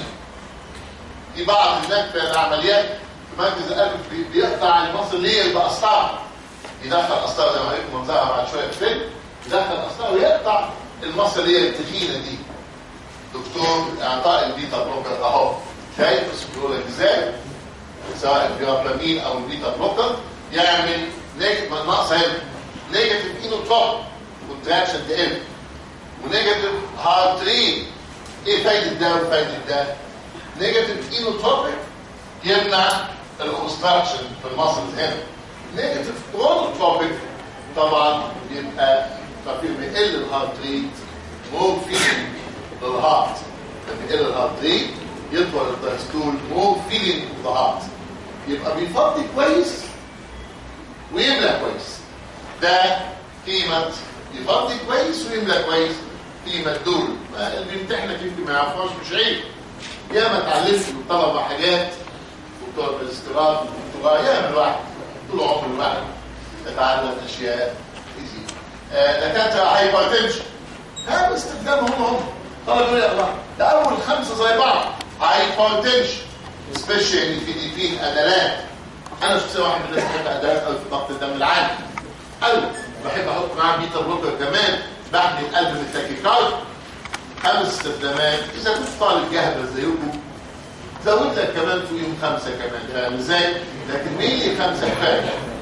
في بعض هناك في العمليات في مركز القلب بيقطع المصل ليه يبقى قسطره يدخل قسطره زي ما هيكون منظرها بعد شويه في الفيلم يدخل قسطره ويقطع المصل اللي هي التخينه دي دكتور اعطاء البيتا بلوكر اهو شايف بس بيقول لك ازاي سواء البيوبلامين او البيتا بلوكر يعمل نيجاتيف ناقص هنا نيجاتيف اينوتروب كونتراكشن تقل ونيجاتيف هارت ريت ايه فايده ده وفايده ده نيجاتيف اينوتروبيك يمنع الاوبستراكشن في المسلز هنا نيجاتيف كرونوتروبيك طبعا يبقى ففي بيقل الهارت ريت مور فيلينج للهارت لما يقل الهارت ريت يطول الدايستول مور فيلينج للهارت يبقى بيفضي كويس ويملى كويس ده قيمه يفضي كويس ويملى كويس قيمه دول اللي بيمتحنك يمكن ما يعرفهاش مش عيب ياما اتعلمت من الطلبه حاجات وبتوع الاستيراد والدكتوراه ياما الواحد طول عمر الواحد يتعلم اشياء كتير دكاتره هايبرتنشن هذا استخدامهم هم هم طلب يقول يا الله ده اول خمسه زي بعض هايبرتنشن سبيشال فيديبين ادلات انا شخصيا واحد من الناس بحب ادلات قوي في ضغط الدم العالي قوي بحب احط معاه بيتا بلوكر كمان بحمي القلب من التاكيكارد خمس استخدامات اذا كنت طالب جهبه زيكم زود لك كمان فيهم خمسه كمان فاهم ازاي لكن مين خمسه كفايه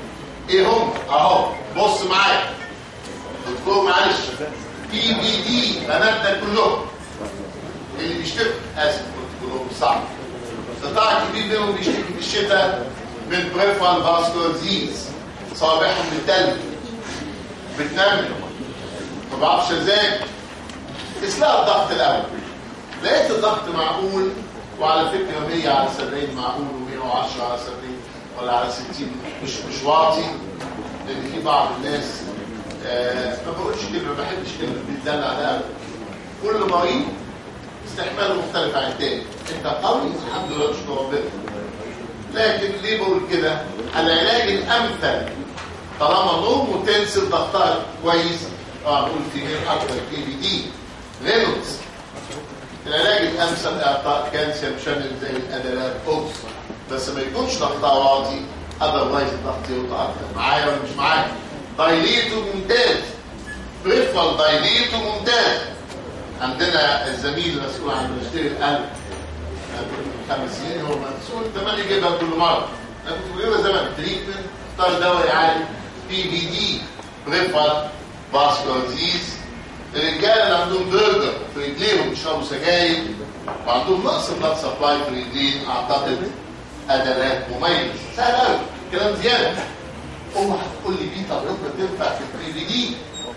ايه هم اهو بص معايا دكتور معلش بي بي دي بناتنا كلهم اللي بيشتكوا اسف كنت كلهم صعب قطاع كبير منهم بيشتكي في الشتاء من بريفرال فاسكولار ديز صوابعهم بتتلج بتنمل ما بعرفش ازاي اسمها الضغط الاول لقيت الضغط معقول وعلى فكره 100 على 70 معقول و110 على 70 ولا على 60 مش مش واطي لان في بعض الناس آه ما بقولش كلمه ما بحبش كلمه بيتدلع ده كل مريض استحماله مختلف عن التاني انت قوي الحمد لله اشكر ربنا لكن ليه بقول كده العلاج الامثل طالما نوم وتنسل ضغطها كويس اه نقول في غير اكتر كي بي دي رينولدز العلاج الامثل اعطاء كالسيوم شامل زي الادلات اوبس بس ما يكونش ضغطها واطي اذروايز الضغط يوطى اكتر معايا ولا مش معايا دايليتو ممتاز بريفرال دايليتو ممتاز عندنا الزميل المسؤول عن ماجستير القلب خمس سنين هو مسؤول تمام يجيبها كل مره انا كنت بجيبها زمان تريتمنت اختار دواء يعالج بي بي دي بريفرال فاسكولار ديزيز الرجاله اللي عندهم برجر في رجليهم بيشربوا سجاير وعندهم نقص بلاد سبلاي في رجلين اعتقد ادلات مميز سهل قوي كلام زياده اوعى تقول لي بيتا بلوكر تنفع في البي بي دي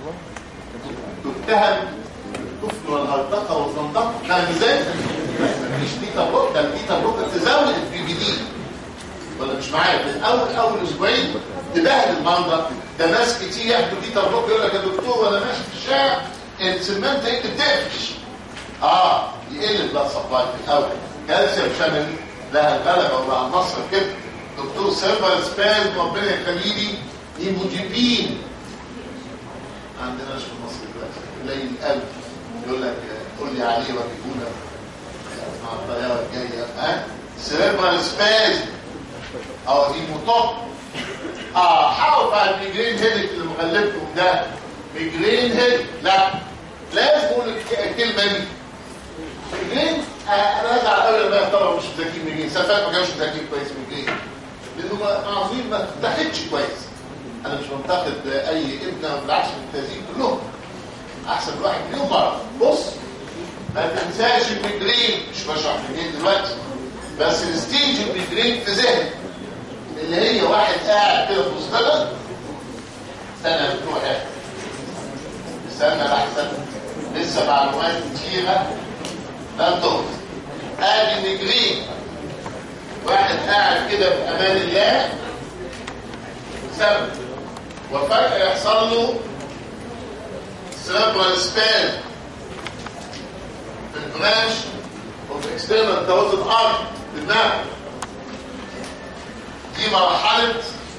تتهم الكفر والغلطقه والزندقه فاهم ازاي؟ مفيش بيتا بلوك ده البيتا بلوكر تزود البي بي دي ولا مش معايا من اول اول اسبوعين تبهدل المنظر ده ناس كتير ياخدوا بيتا بلوك يقول لك يا دكتور وانا ماشي في الشارع السمنت هيك بتقفش اه يقل البلاد سبلاي في الاول كالسيوم شامل لها الغلبه وبقى النصر كده دكتور سيرفر سباز ربنا يخليه لي هيموجيبين ما عندناش في مصر دلوقتي قليل القلب يقول لك قول لي عليه وجيبونا مع الطياره الجايه ها سيرفر سباز او هيموتوب اه حاول على الميجرين هيدك اللي مغلبكم ده ميجرين هيد لا لازم اقول الكلمه دي ميجرين آه انا ازعل قوي لما يختاروا مش مذاكرين ميجرين سفاك ما كانوش مذاكرين كويس ميجرين لانه معظمين ما اتخذش كويس انا مش منتقد اي ابن بالعكس ممتازين كلهم احسن واحد مليون مره بص ما تنساش الميجرين مش بشرح ميجرين دلوقتي بس الستيج الميجرين في ذهنك اللي هي واحد قاعد كده في وسطنا استنى بتروح ايه استنى لحظه لسه معلومات كتيره لم تغلط ادي ميجرين واحد قاعد كده في امان الله سبب وفجاه يحصل له cerebral span في البرانش اوف اكسترنال توازن ارض في الدماغ دي مرحله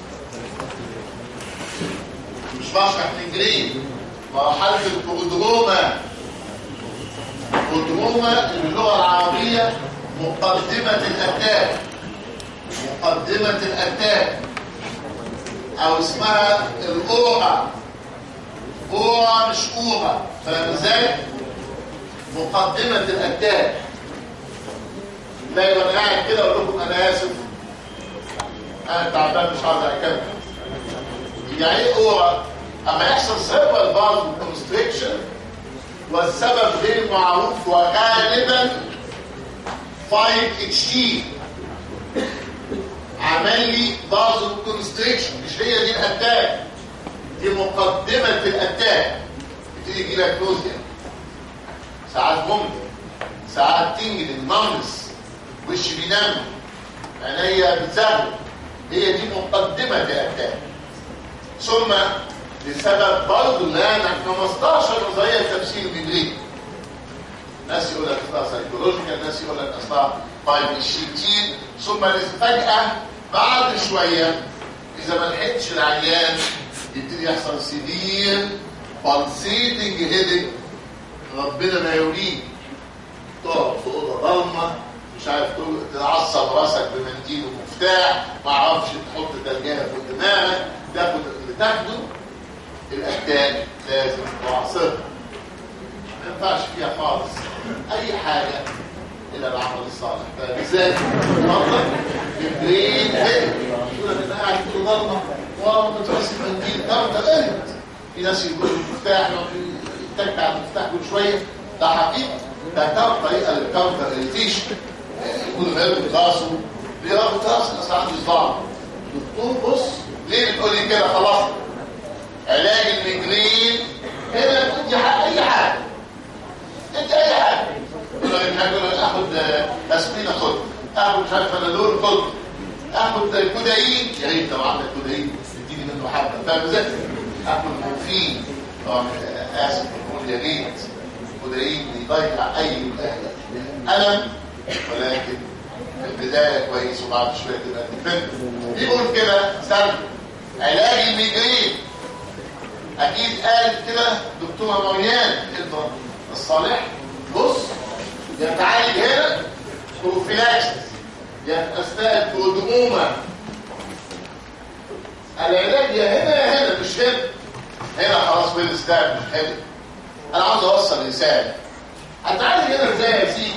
مش بشرح الانجليزي مرحله البرودروما البرودروما باللغه العربيه مقدمه الاتاك مقدمه الاتاك او اسمها الاورا اورا مش اورا فاهم ازاي مقدمه الاتاك لا يبقى انا قاعد كده اقول لكم انا اسف انا تعبان مش عاوز اكمل يعني ايه اورا اما يحصل سيرفر باز كونستريكشن والسبب غير معروف وغالبا 5 اتش تي عمل لي باز كونستريكشن مش هي دي الاتاك دي مقدمه الاتاك بتيجي يجي لك نوزيا ساعات ممكن ساعات تنجد النمس وش بينام عينيا بتزغلل هي دي مقدمة الأتاك ثم لسبب برضه الآن 15 نظرية تفسير جدري ناس يقول لك اصلها سايكولوجيكال ناس يقول لك اصلها طيب الشيتين ثم فجأة بعد شوية إذا ما لحقتش العيان يبتدي يحصل سيفير بالسيتنج هيدك ربنا ما يوريك تقعد في اوضه ضلمه مش عارف تعصب راسك بمنديل ومفتاح ما اعرفش تحط تلجاه في دماغك تاخد اللي تاخده الاتاك لازم تعصرها ما ينفعش فيها خالص اي حاجه الا العمل الصالح فبالذات الله البرين هيد يقول لك انا قاعد في ضلمه ومتمسك انجيل كارتا قالت في ناس يقولوا المفتاح يتك على المفتاح كل شويه ده حقيقه ده كان طريقه للكاونتر اريتيشن يكونوا مالهم راسه ليه رابط راس اصل عندي صداع دكتور بص ليه بتقول لي كده خلاص علاج الميجرين هنا ادي حق اي حاجه ادي اي حاجه يقول لك هاجر اخد اسبرين اخد اخد مش عارف انا دول خد اخد كودايين يا ريت لو عندك كودايين اديني منه حبه فاهم ازاي؟ اخد مورفين طبعا اسف بقول يا ريت كودايين يضيع اي الم ولكن في البدايه كويس وبعد شويه تبقى ديفنت بيقول كده استنى علاج الميجرين اكيد قال كده دكتوره مريان ابن الصالح بص يتعالج هنا بروفيلاكسس اثناء الكودمومه العلاج يا هنا يا هنا مش هنا هنا خلاص بين ستاب مش هنا انا عاوز اوصل رساله هتعالج هنا ازاي يا سيدي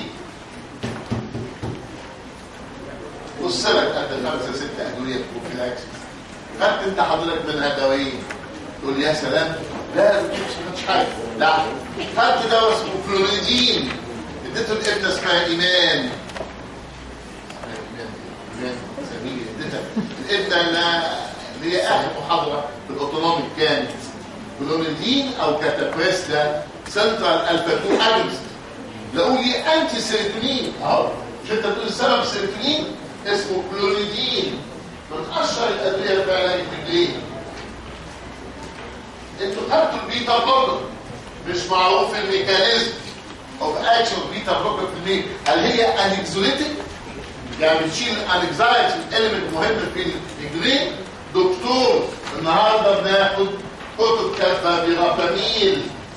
بص لك قد خمسه ست ادويه بروفيلاكسس خدت انت حضرتك منها دوايين تقول لي يا سلام لا مش مش حاجه لا خدت دواء اسمه فلوريدين اديته لابنه اسمها ايمان ايمان سميه اديتها الابنه اللي هي اخر محاضره في الاوتونوميك كانت فلوريدين او كاتابريستا سنترال الفا 2 اجنست لقوا لي انتي سيروتونين اهو مش انت بتقول السبب السيروتونين اسمه فلوريدين من اشهر الادويه في علاج الميجرين انتوا خدتوا البيتا بلوكر مش معروف الميكانيزم اوف اكشن بيتا بلوكر في الميل هل هي انكزوليتيك يعني بتشيل انكزايتي اليمنت مهم في الميجرين دكتور النهارده بناخد كتب كاتبه براباميل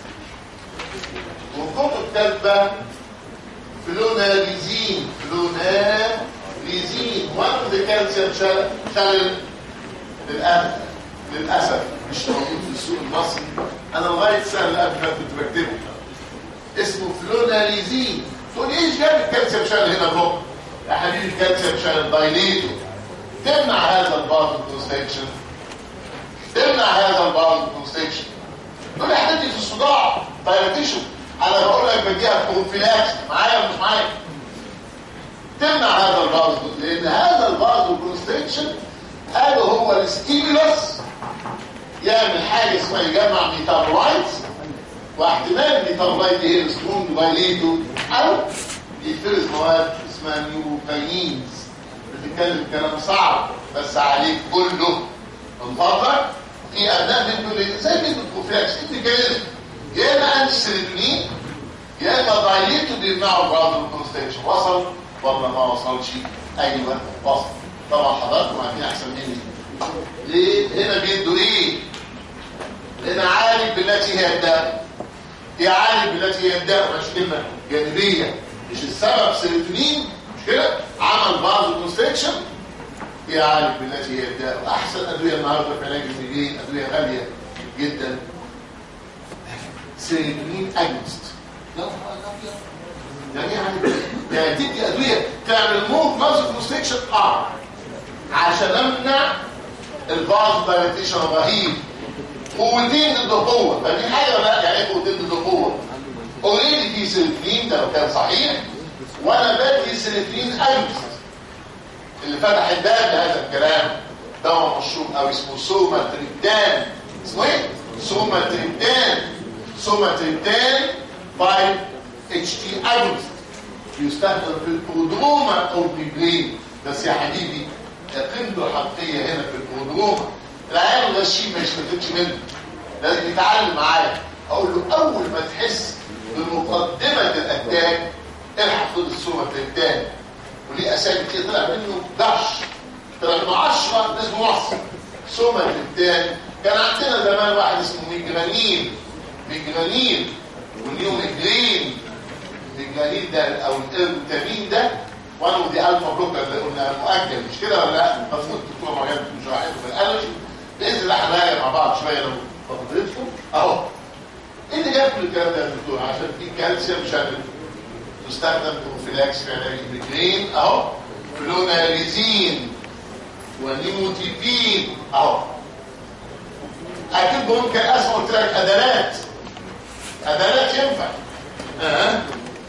وكتب كاتبه فلوناريزين فلوناريزين وان ذا كالسيوم شانل للاسف للاسف مش موجود في السوق المصري انا لغايه السنه اللي قبل كنت بكتبه اسمه فلوناريزين تقول ايش جاب الكالسيوم شانل هنا فوق يا حبيبي الكالسيوم شانل دايليتو تمنع هذا البارد كونستكشن تمنع هذا البارد كونستكشن تقول لي حبيبي في الصداع دايليتيشن انا بقول لك بديها بروفيلاكس معايا ولا مش معايا تمنع هذا البارد لان هذا البارد كونستكشن قالوا هو الستيمولس يعمل حاجه اسمها يجمع ميتابولايتس واحتمال الميتابولايت هي السترونج بايليتو او يفرز مواد اسمها نيوروكاينز بتتكلم كلام صعب بس عليك كله من فضلك في ابناء منه زي كلمه بروفلاكس انت كلمه يا اما انتي سيريتونين يا اما بايليتو بيمنعوا بعض الكونستيشن وصل ولا ما وصلش ايوه وصل طبعا حضراتكم عارفين احسن مني ليه هنا بيدوا ايه هنا عالج بالتي هي الداء يعالج بالتي هي الداء مش كلمه جانبيه مش السبب سيروتونين مش كده عمل بعض الكونستكشن يعالج بالتي هي الداء واحسن ادويه النهارده في علاج الميجرين ادويه غاليه جدا سيروتونين اجنست لا يعني يعني يعني تدي ادويه تعمل موت مازل كونستكشن اه عشان امنع الباز دايليتيشن الرهيب قوتين ضد قوه فدي حاجه لا يعني ايه قوتين ضد قوه اوريدي في سيلفين ده لو كان صحيح وانا بدي سيلفين اجنست اللي فتح الباب لهذا الكلام دواء مشروب او اسمه سوما تريبتان اسمه ايه؟ سوما تريبتان سوما تريبتان 5 اتش تي اجنست يستخدم في البرودروما او البيبرين بس يا حبيبي قيمته الحقيقيه هنا في البرودروما العيال الغشيم ما يستفدش منه لازم يتعلم معايا اقول له اول ما تحس بمقدمه الاتاك الحق خد السومه التاني وليه اسامي كتير طلع منه دش طلع منه 10 اسمه مصر سومه التاني كان عندنا زمان واحد اسمه ميجرانين ميجرانين واليوم جرين الجليد ده او الفيتامين ده وان اوف ذا الفا بلوكر اللي قلنا مؤجل مش كده ولا لا المفروض الدكتور مريم تكون شرحته في الالرجي باذن الله هنراجع مع بعض شويه لو فضلتكم اهو ايه اللي جاب الكلام ده يا دكتور عشان في كالسيوم شامل تستخدم بروفيلاكس في علاج الميجرين اهو فلوناريزين ونيموتيبين اهو اكيد ممكن اسمع قلت لك ادلات ادلات ينفع أه.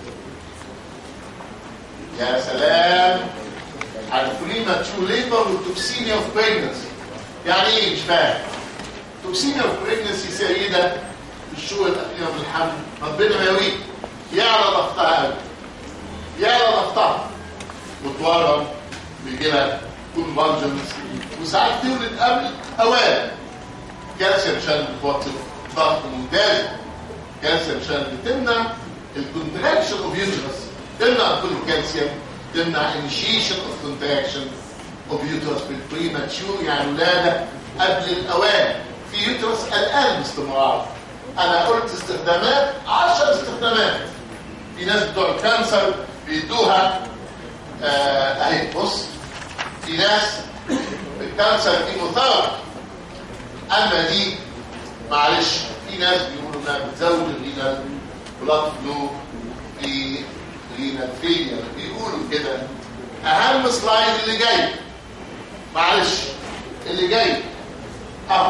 يا سلام على البريماتشور ليبر والتوكسيميا اوف بريجنسي يعني ايه مش فاهم توكسيميا اوف بريجنسي سيده في الشهور الاخيره من الحمل ربنا ما يريد يعلى ضغطها قوي يعلى ضغطها وتورم بيجي لها كونفرجنس وساعات تولد قبل اوان كالسيوم شان بتوطي ضغط ممتاز كالسيوم شان بتمنع الكونتراكشن اوف يوترس تمنع كل الكالسيوم تمنع انيشيشن اوف كونتراكشن اوف يوترس بالبريماتشور يعني ولاده قبل الاوان في يوترس الان باستمرار انا قلت استخدامات 10 استخدامات في ناس بتوع الكانسر بيدوها آه اهي بص في ناس الكانسر كيموثيرابي اما دي معلش في ناس بيقولوا انها بتزود الرينال بلاد فلو في رينال فيلير بيقولوا كده اهم سلايد اللي جاي معلش اللي جاي اه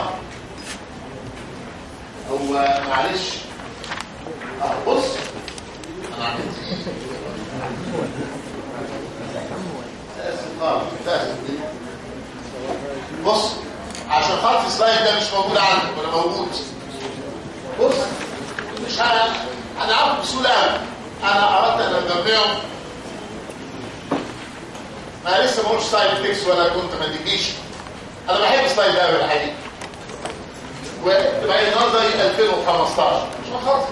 هو معلش اه بص انا عملت ايه اسف خالص اسف بص عشان خاطر السلايد ده مش موجود عندك ولا موجود بص مش انا انا عارف بسهوله قوي انا اردت ان اجمعهم ما لسه ما قلتش سلايد فيكس ولا كنت ما اديكيش انا بحب السلايد ده قوي الحقيقه وتبقى نظري 2015 مش مخاطر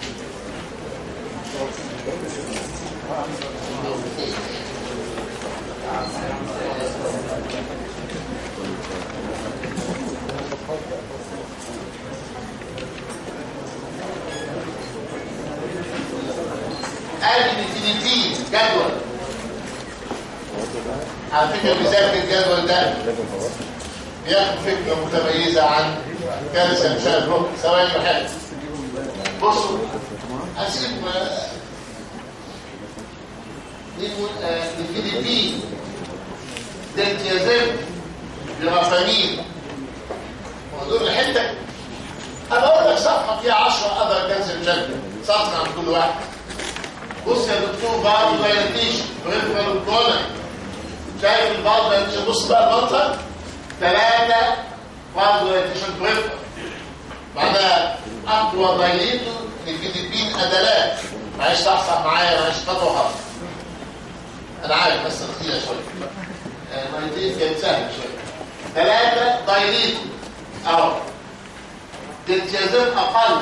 ادي الفيليبين جدول على فكره بيذاكر الجدول ده بياخد فكره متميزه عن كالسيوم شان روك ثواني واحد بصوا هسيب نقول الفيليبين دنتيازيم برافامين ودول الحته انا اقول لك صفحه فيها 10 اذر كالسيوم شان صفحه عن كل واحد بص يا دكتور بعض دايلاتيشن بريفرال كولن شايف البعض دايلاتيشن بص بقى المنطق ثلاثة بعض دايلاتيشن بريفرال بعدها اقوى دايليتو لفيليبين ادلات معلش صحصح معايا معلش خطوه خطوه انا عارف بس تقيله شويه دايليتين كانت سهله شويه ثلاثة دايليتو اهو دنتيازين اقل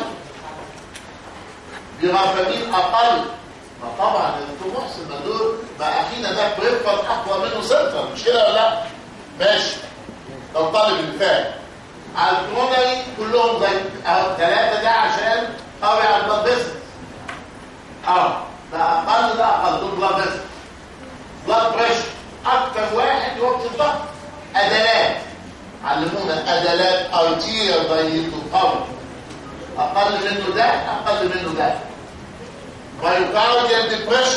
برافامين اقل ما طبعا انتوا محسن ما دول ما اخينا ده بريفر اقوى منه سنتر مش كده ولا لا ماشي لو طالب اللي فاهم على الكرونري كلهم زي اهو ثلاثه ده عشان قوي على البلاد فيسل اه ده اقل ده اقل دول بلاد فيسل بلاد بريشر اكتر واحد يوطي الضغط ادلات علمونا ادلات ارتيريال دايليتو قوي اقل منه ده اقل منه ده مايوكارديال ديبريشن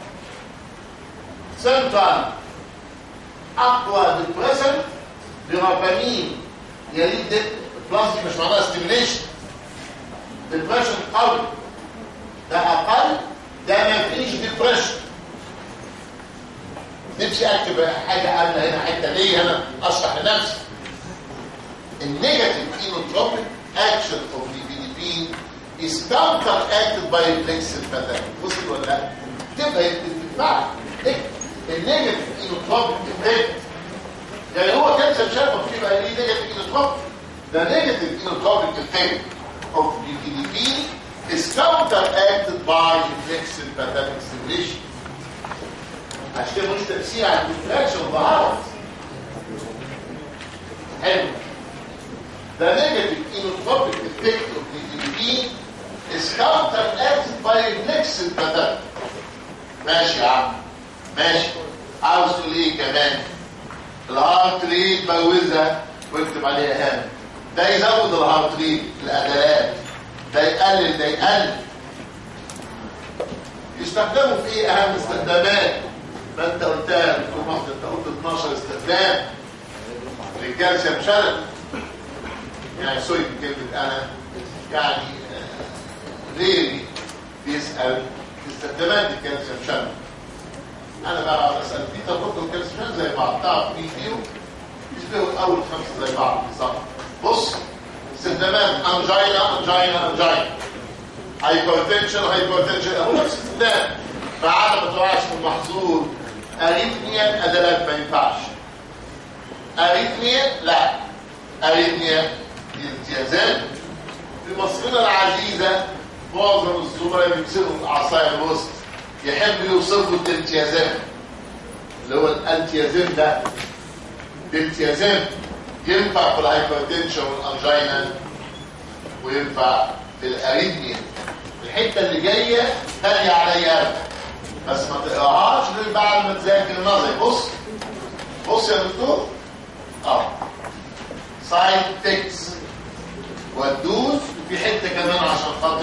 سنترال اقوى ديبريشن برافامين يليد بلازمي مش معناها ستيميليشن ديبريشن قوي ده اقل ده ما فيش ديبريشن نفسي اكتب حاجه قبل هنا حته ليه انا اشرح لنفسي النيجاتيف اينوتروبيك اكشن اوف الفيليبين is counteracted by reflexive pattern وصل ولا لا تبقى تنفع النيجاتيف اينوتروبيك افكت يعني هو كان شايفه في بقى ليه نيجاتيف اينوتروبيك the negative inotropic effect of BPDP is counteracted by reflexive pattern stimulation عشان كده مش تأثير على الديفراكشن ظهرت حلو The negative inotropic effect of BPDP is counteracted by reflexive pattern ماشي يا عم ماشي عاوز تقول ايه كمان الهارت ريت بوزها واكتب عليها هام ده يزود الهارت ريت الادلات ده يقلل ده يقلل يستخدموا في ايه اهم استخدامات ما انت قلتها دكتور مصر انت قلت 12 استخدام للكالسيوم شلل يعني سوري كلمه انا يعني غيري بيسال استخدامات الكالسيوم شانل انا بقى اسال في تربط الكالسيوم شانل زي بعض تعرف مين فيهم يشبهوا اول خمسه زي بعض بالظبط بص استخدامات انجينا انجينا انجينا هايبرتنشن هايبرتنشن هو نفس الاستخدام فعادة ما تقعش في المحظور اريثميا ادلات ما ينفعش اريثميا لا اريثميا امتيازات في مصرنا العزيزة معظم الزملاء بيمسكوا العصاية الوسط يحب يوصفوا الامتيازات اللي هو الانتيازين ده الامتيازات ينفع في الهايبرتنشن والانجينا وينفع في الاريثميا الحته اللي جايه غاليه عليا بس ما تقراهاش غير بعد ما تذاكر النظري بص بص يا دكتور اه سايد تكس وتدوس في حته كمان عشان خاطر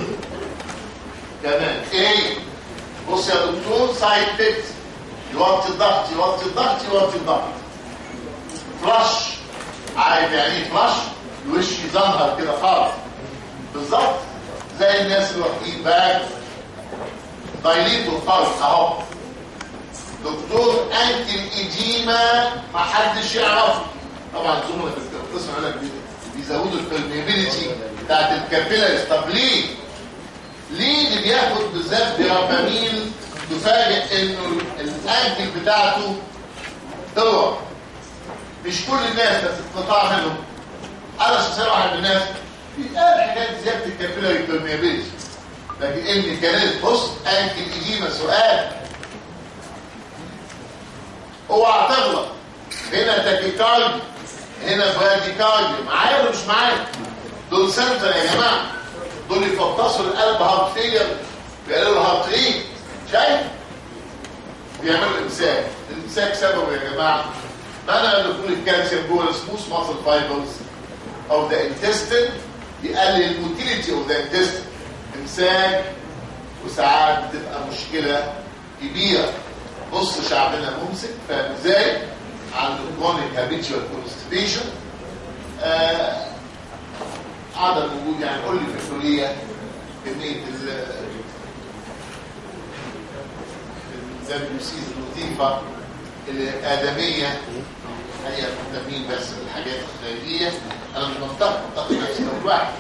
كمان ايه بص يا دكتور سايد تكس يوطي الضغط يوطي الضغط يوطي الضغط فلاش عارف يعني ايه فلاش الوش يزنهر كده خالص بالظبط زي الناس اللي واخدين باك دايليتو خالص اهو دكتور انتي الايديما ما حدش يعرفه طبعا الزملاء في القسم يقول لك بيزودوا البرميبيليتي بتاعت الكابيلاريز طب ليه؟ ليه اللي بياخد بالذات بيرابامين تفاجئ انه الانكل بتاعته هو مش كل الناس بس قطاع منهم انا شخصيا واحد من الناس بيتقال حاجات زياده الكابيلاري بيرميبيليتي لكن ان كانت بص انكل ايديما سؤال اوعى تغلط هنا تاكيكاردي هنا براديكاردي معايا ولا مش معايا دول سنتر يا جماعه دول يفطسوا القلب هارت فيلر بيعملوا له هارت ريت شايف بيعملوا امساك الامساك سببه يا جماعه معنى دخول الكالسيوم جوه السموث ماسل فايبرز او ذا انتستين يقلل الموتيليتي اوف ذا انتستين امساك وساعات بتبقى مشكله كبيره نص شعبنا ممسك فاهم ازاي عنده كرونيك هابيتشوال كونستيبيشن عدم وجود يعني قول لي في الكليه كميه ال الدبليو سيز اللطيفه الادميه هي مهتمين بس بالحاجات الخارجيه انا مش منطق منطق نفسي اول واحد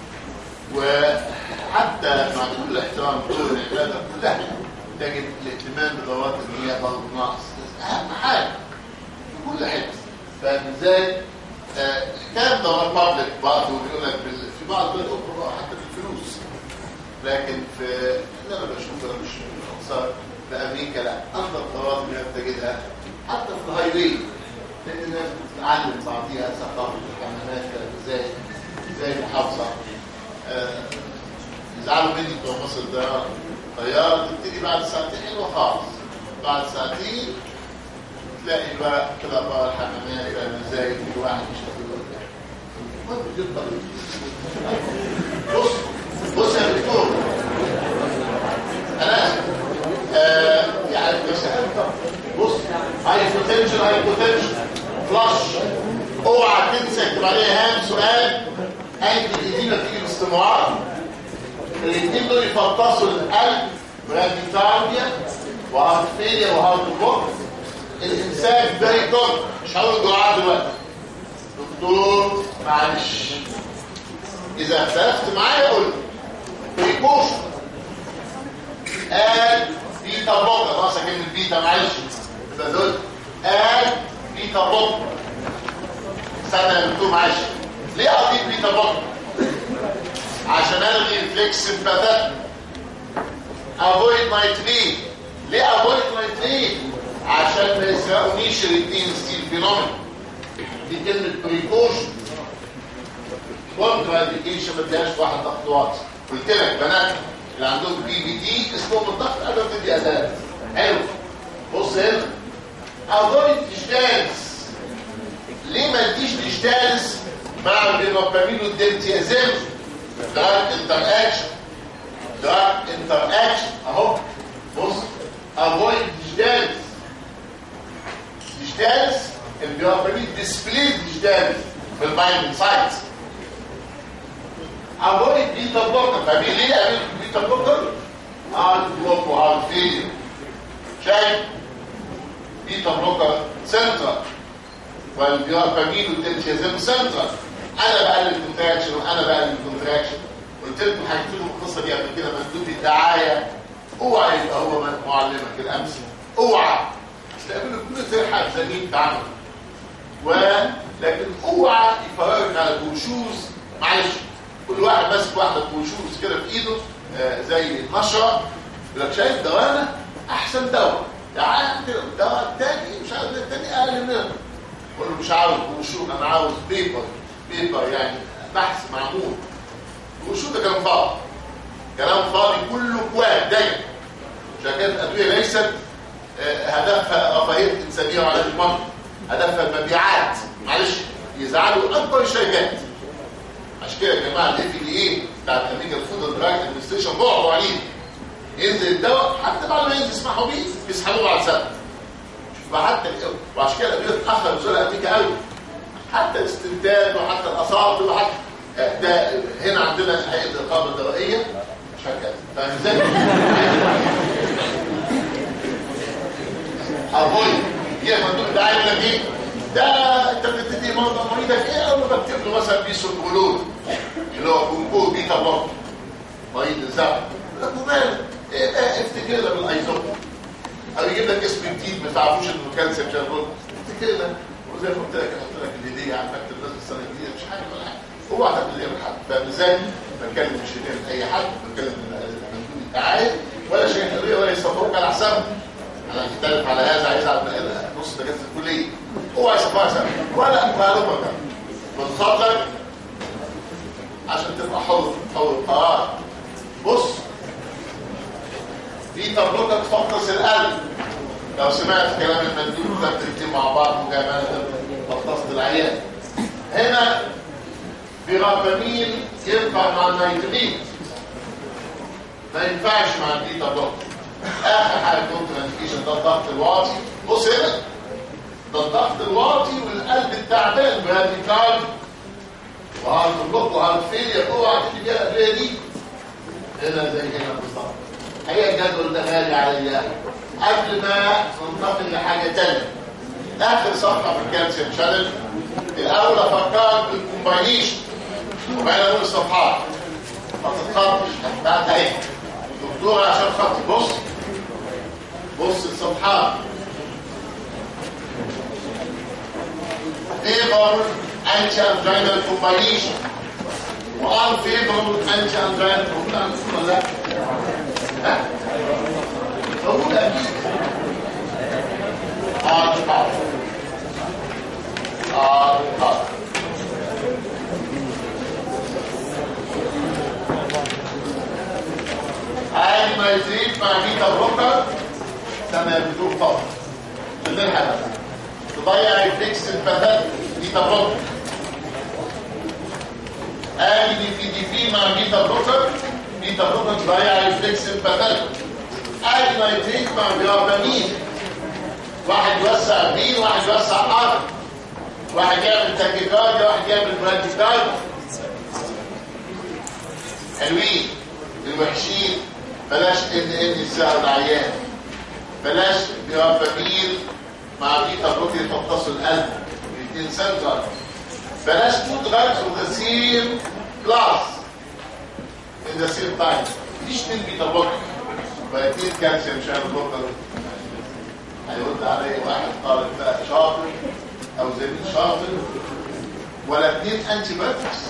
وحتى مع كل احترام دور العباده كلها تجد الاهتمام بدورات المياه برضه ناقص اهم حاجه في كل حته فاهم ازاي؟ آه كان دورات بابليك برضه بيقول لك بال... في بعض البلاد الاخرى حتى بالفلوس لكن في اللي انا بشوفه انا مش باختصار في امريكا لا افضل دورات اللي بتجدها حتى في الهاي واي لان الناس بتتعلم بعضيها ثقافه الحمامات ازاي ازاي المحافظه آه يزعلوا مني بتوع مصر ده طيارة تبتدي بعد ساعتين حلوة خالص بعد ساعتين تلاقي الورق كده بقى الحمامات فاهم ازاي في واحد مش بص بص يا دكتور انا آه يعني بس بص هاي بوتنشال هاي بوتنشال فلاش اوعى تنسى اكتب عليها هام سؤال انت الاديمه تيجي باستمرار الاثنين دول يفطسوا القلب براديكارديا وهارتفيليا وهارت بلوك الانسان فيري كومن مش هقول جرعات دلوقتي دكتور معلش اذا اختلفت معايا قول بريكوشن قال بيتا بلوك ناقصه كلمه بيتا معلش يبقى دول قال بيتا بلوك استنى يا دكتور معلش ليه اضيف بيتا بلوك عشان الغي الفليكس سمباثات افويد نايترين ليه افويد نايترين عشان ما يسرقونيش الاثنين ستيل فينومين دي كلمه بريكوشن كونترا انديكيشن ما اديهاش واحد ضغط واطي قلت لك بنات اللي عندهم بي بي دي اسمهم الضغط قبل ما تدي اداه حلو بص هنا افويد تشتانس ليه ما اديش تشتانس مع البيروبامين والدنتيازيم دراج انتر اكشن دراج انتر اكشن اهو بص افويد ديجيتالز ديجيتالز البيوبرمين ديسبليد ديجيتالز في البايندنج سايت افويد بيتا بلوكر فاهمين ليه قابلت بيتا بلوكر هارد بلوك وهارد فيلير شايف بيتا بلوكر سنتر والبيوافامين والدنشيزم سنتر انا بقلل الكونتراكشن وانا بقلل الكونتراكشن قلت لكم حكيت لكم القصه دي قبل كده مندوب الدعايه اوعى يبقى هو معلمك الامس اوعى تقابله كل ترحب زميل تعمل ولكن اوعى يفرجك على بوشوز معلش كل واحد ماسك واحده بوشوز كده في ايده آه زي نشره يقول لك شايف دوانا احسن دواء تعال كده الدواء الثاني مش عارف الثاني اقل منه قول له مش عاوز بوشوز انا عاوز بيبر بيبر يعني بحث معمول بوشوز ده كلام فاضي كلام فاضي كله كواد دايما عشان كده الادويه ليست هدفها رفاهيه الانسانيه وعلاج المرض هدفها المبيعات معلش يزعلوا اكبر الشركات عشان كده يا جماعه الاف دي ايه بتاعت امريكا فود دراج ادمنستريشن بعدوا عليه ينزل الدواء حتى بعد ما ينزل يسمحوا بيه بيسحبوه بعد سنه فحتى وعشان كده الادويه اتاخر نزولها امريكا قوي حتى الاستنتاج وحتى الاصابع وحتى ده هنا عندنا هيئه الرقابه الدوائيه شركات فاهم ازاي؟ ابوي هي مندوب الدعايه يقول لك ايه ده انت بتدي مرضى مريضك ايه اول ما بكتب له مثلا بيسو الولود اللي هو كونكو بيتا بلوك مريض الزعل يقول لك وماله ايه ده افتكر ده بالايزوب او يجيب لك اسم جديد ما تعرفوش انه كالسيوم شانبول افتكر ده وزي ما قلت لك احط لك الهديه على مكتب الناس السنه الجديده مش حاجه ولا حاجه اوعى تقول لي حد فاهم ازاي؟ بتكلم مش هديه اي حد بتكلم مندوب الدعايه ولا شيء حريه ولا يصفروك على حسابك انا هختلف على هذا عايز اعمل نص دكاتره الكليه هو عايز يصفها ولا معلومه من فضلك عشان تبقى حر حر القرار بص في تبلوكك تفقص القلب لو سمعت كلام المندوب كتبت الاثنين مع بعض مجامله فقصت العيان هنا برابامين ينفع مع النيترين ما ينفعش مع البيتا بلوك اخر حاجه كونترانديكيشن ده الضغط الواطي بص هنا ده الضغط الواطي والقلب التعبان براديكال وهارد بلوك وهارد فيلير اوعى تيجي بيها الادويه دي هنا زي هنا بالظبط هي الجدول ده غالي عليا قبل ما ننتقل لحاجه ثانيه اخر صفحه في الكالسيوم شانل الاول افكرك بالكومباينيشن وبعدين اقول الصفحات ما تتخطش هتبعت اهي دكتور عشان خاطر بص بص الصفحات فيفر انتي اندرينال كومباينيشن وان فيفر انتي اندرينال كومباينيشن ولا لا؟ ها؟ موجود اكيد اه حاضر اه حاضر عادي ما يزيد مع بيتا بروكر تمام بدون فقط ده الهدف تضيع الفيكس الباثات بيتا بروكر ادي دي في دي في مع بيتا بروكر بيتا بروكر تضيع الفيكس الباثات ادي ما يزيد مع بيوردامين واحد يوسع بين واحد يوسع ار واحد يعمل تاكيكارديا واحد يعمل براديكارديا حلوين الوحشين بلاش ان ان يساعد العيان بلاش بيوافامين مع بيتا بروتين تقتص القلب الاثنين سنتر بلاش تو دراجز وذا سيم كلاس ان ذا سيم تايم مفيش اثنين بيتا بروتين فاثنين كالسيوم شان بروتين هيرد علي واحد طالب بقى شاطر او زميل شاطر ولا اثنين انتي بايوتكس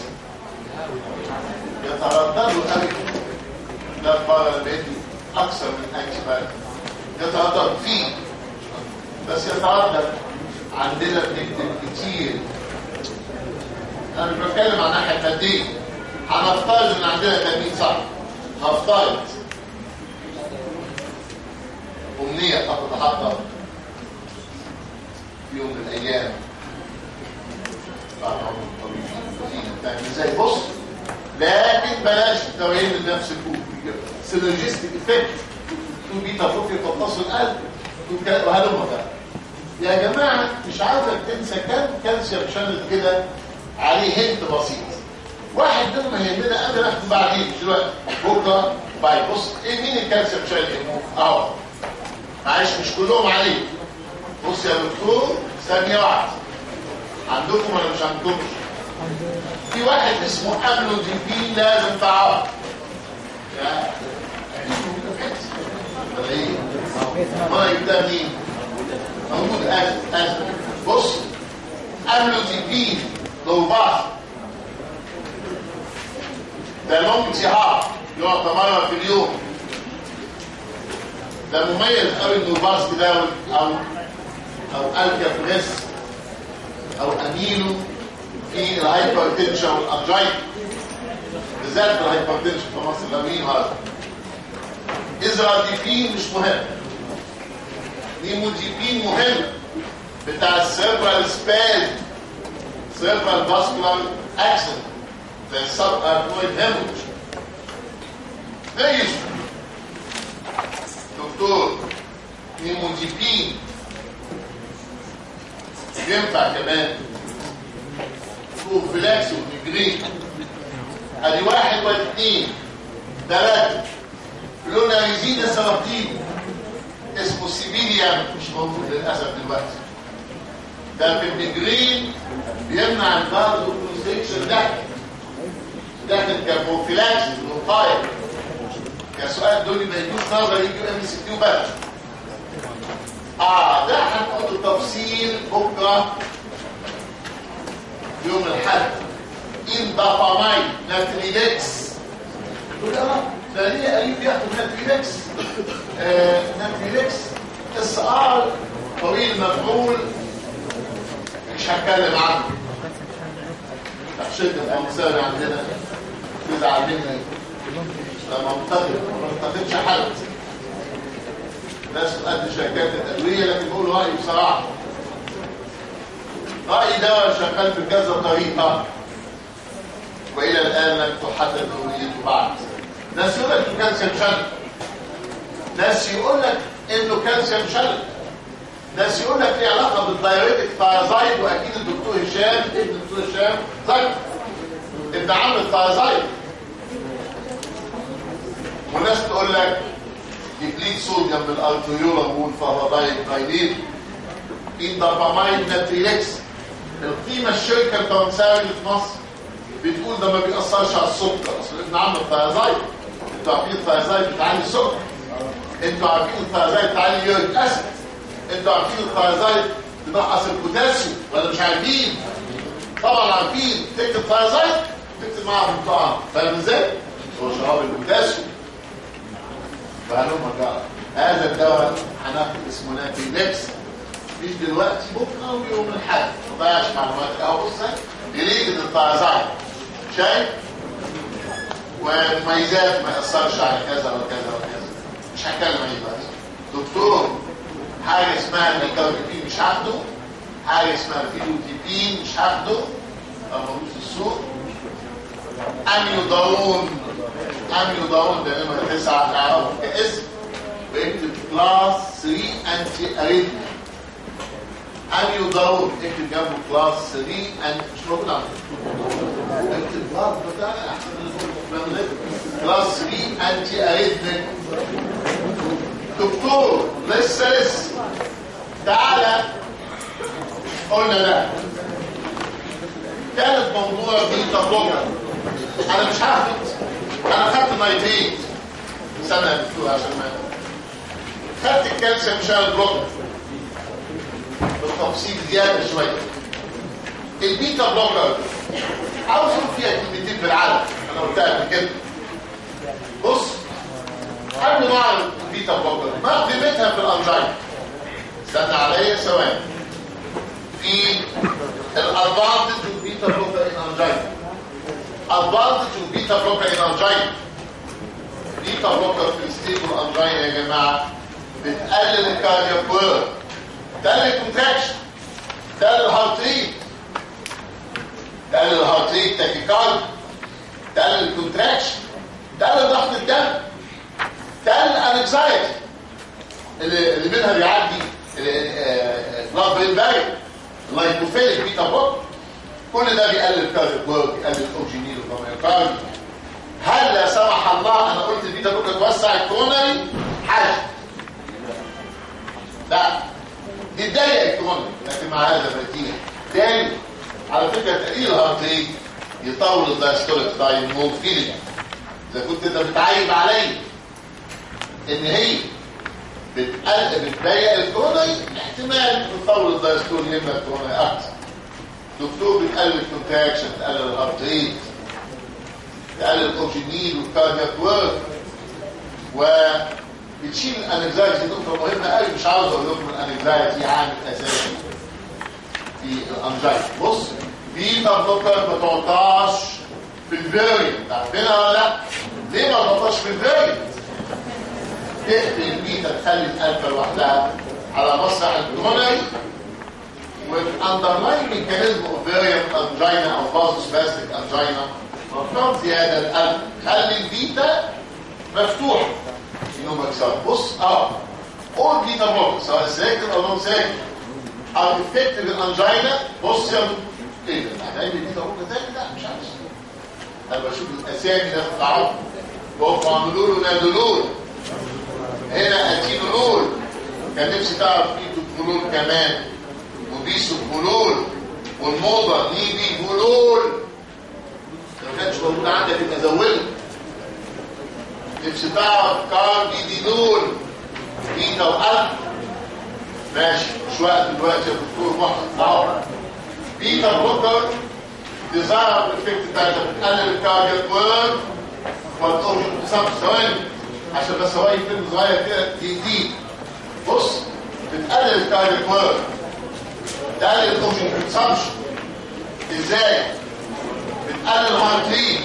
يترددوا قوي ده بره البيت اكثر من انتي بايوتكس يتردد فيه بس يتردد عندنا بنكتب كتير انا مش بتكلم عن الناحيه الماديه هنفترض ان عندنا تلميذ صح هفترض امنيه قد تتحقق في يوم من الايام ازاي بص لكن بلاش التوعيه من نفس الكوب سينرجيستيك افكت تو بيتا فوق يفطسوا القلب وهلم ده يا جماعه مش عاوزك تنسى كام كالسيوم شانل كده عليه هنت بسيط واحد منهم هيهمنا قبل ناخده بعدين مش دلوقتي بكره بعد بص ايه مين الكالسيوم شايل ايه اهو معلش مش كلهم عليه بص يا دكتور ثانيه واحده عندكم ولا مش عندكمش في واحد اسمه املوديبين لازم تعرف يا ولا ايه ما يبدا مين موجود اسف اسف بص املوديبين لو بعض ده ممكن سهار يعطى مرة في اليوم ده مميز قوي انه الباص ده او او الكابريس او امينو في الهايبرتنشن والانجايت بالذات في الهايبرتنشن في مصر الامين هذا ازراديفين مش مهم نيموديبين مهم بتاع السيربرال سباز سيربرال فاسكولار اكسنت زي السب ارنويد هيموج ده يسمى دكتور نيموديبين ينفع كمان بروفيلاكس وميجرين ادي واحد واثنين ثلاثة لوناريزين سرطين اسمه سيبيليا مش موجود للأسف دلوقتي ده في الميجرين بيمنع البارد والكونستيكشن ده داخل كبروفيلاكس الوقاية كسؤال دول ما يجوش نظر يجوا ام سي كيو بس اه ده هنقول تفصيل بكره يوم الاحد ان دافاماين ناتريلكس تقول اه ده ليه قريب ياخد ناتريلكس آه ناتريلكس اس ار طويل مفعول مش هتكلم عنه شركه الامثال عندنا تزعل مني لما منتقد ما منتقدش حد ناس قد شركات الادويه لكن بقول رايي بصراحه رايي ده شغال في كذا طريقه والى الان لم تحدد هويته بعد ناس يقول لك كالسيوم شلل ناس يقول لك انه كالسيوم شلل ناس يقول لك ليه علاقه بالدايوريتك ثايزايد واكيد الدكتور هشام ابن الدكتور هشام ذكر ابن عم الثايزايد وناس تقول لك يبليد صوديوم بالالتيولامول فهو دايليت ان داباماين ناتريلكس القيمه الشركه الفرنساويه اللي في مصر بتقول ده ما بيأثرش على السكر اصل ابن عم الثايزايد انتوا عارفين الثايزايد بتعلي السكر انتوا عارفين الثايزايد بتعلي يوريك اسيد انتوا عارفين الثايزايد بتنقص البوتاسيوم ولا مش عارفين طبعا عارفين تكتب الثايزايد تكتب معاهم طعم فاهم ازاي هو شراب البوتاسيوم فهلوم جرى هذا الدواء هناخد اسمه ناتريلكس مش دلوقتي بكره ويوم الاحد ما تضيعش معلومات اهو بص ديليتد الثايزايد شايف ومميزات ما ياثرش على كذا وكذا وكذا مش هتكلم عليه بقى دكتور حاجه اسمها الميكروبين مش هاخده حاجه اسمها الفيلوتيبين مش هاخده موجود في السوق اميودارون اميودارون ده نمره 9 تعرفه كاسم بيكتب كلاس 3 انتي اريثميا اميودارون اكتب جنبه كلاس 3 انت مش موجود عندك اكتب كلاس بتاع كلاس 3 انتي اريثميك دكتور لسه لسه تعالى قلنا ده ثالث موضوع بيتا بلوكر انا مش هاخد انا خدت نايتين سنه يا دكتور عشان ما خدت الكالسيوم شال بلوكر بالتفصيل زياده شويه البيتا بلوكر عاوز اقول فيها كلمتين بالعدد انا قلتها قبل كده بص قبل ما اعرف البيتا بلوكر ما قيمتها في الانجين استنى عليا ثواني في الادفانتج والبيتا بلوكر ان انجين advantage of beta blocker in angina beta blocker في الستيبل angina يا جماعه بتقلل الكاردياك بيرن تقلل الكونتراكشن تقلل الهارت ريت تقلل الهارت ريت تاكيكارد تقلل الكونتراكشن تقلل ضغط الدم تقلل الانكزايتي اللي, اللي منها بيعدي بلاد برين بارير اللايكوفيليك بيتا بلوكر كل ده بيقلل الكارديو ورك بيقلل الاوجينيل والمايوكاردي هل لا سمح الله انا قلت البيتا بلوكر توسع الكورونري حاجه لا دي تضيق الكورونري لكن مع هذا النتيجه تاني على فكره تقليل الهارت ريت يطول الدايستوليك تايم مور فيلينج اذا كنت انت بتعيب علي ان هي بتقل بتضيق الكورونري احتمال تطول الدايستول يملى الكورونري اكتر دكتور بتقلل الكونتراكشن تقلل الهارت ريت تقلل الاوكسجين والكاردياك ورك وبتشيل الانكزايتي نقطه مهمه قوي مش عاوز اقول لكم الانكزايتي عامل اساسي في الانكزايتي بص بيتا بلوكر ما تعطاش في الفيرينت عارفينها ولا لا؟ ليه ما تعطاش في الفيرينت؟ تقفل البيتا تخلي الالفا لوحدها على مسرح الكورونري والاندرلاين ميكانيزم اوف فيرينت انجينا او فازوسباستيك انجينا مفروض زياده القلب خلي البيتا مفتوح انه مكسر بص اه اول بيتا بلوك سواء ساكن او نون ساكن او افكت الانجينا بص يا ايه ده هنعمل بيتا بلوك تاني لا مش عارف انا بشوف الاسامي ده بتاعهم وهم عملوا له نادولول هنا اتينولول كان نفسي تعرف بيتو فلول كمان وبيسو فلول والموضه نيبي فلول ما كانش موجود عندك يبقى زوده نفسي تعرف كار دي دي دول بيتا وقلب ماشي مش وقت دلوقتي يا دكتور محمد اه بيتا بلوكر ديزاير الافكت بتاعتها بتقلل الكاردياك ورك والتوجه بتسمع ثواني عشان بس هو فيلم صغير كده جديد بص بتقلل الكاردياك ورك تقلل الاوجين كونسامشن ازاي بتقلل الهارت ريت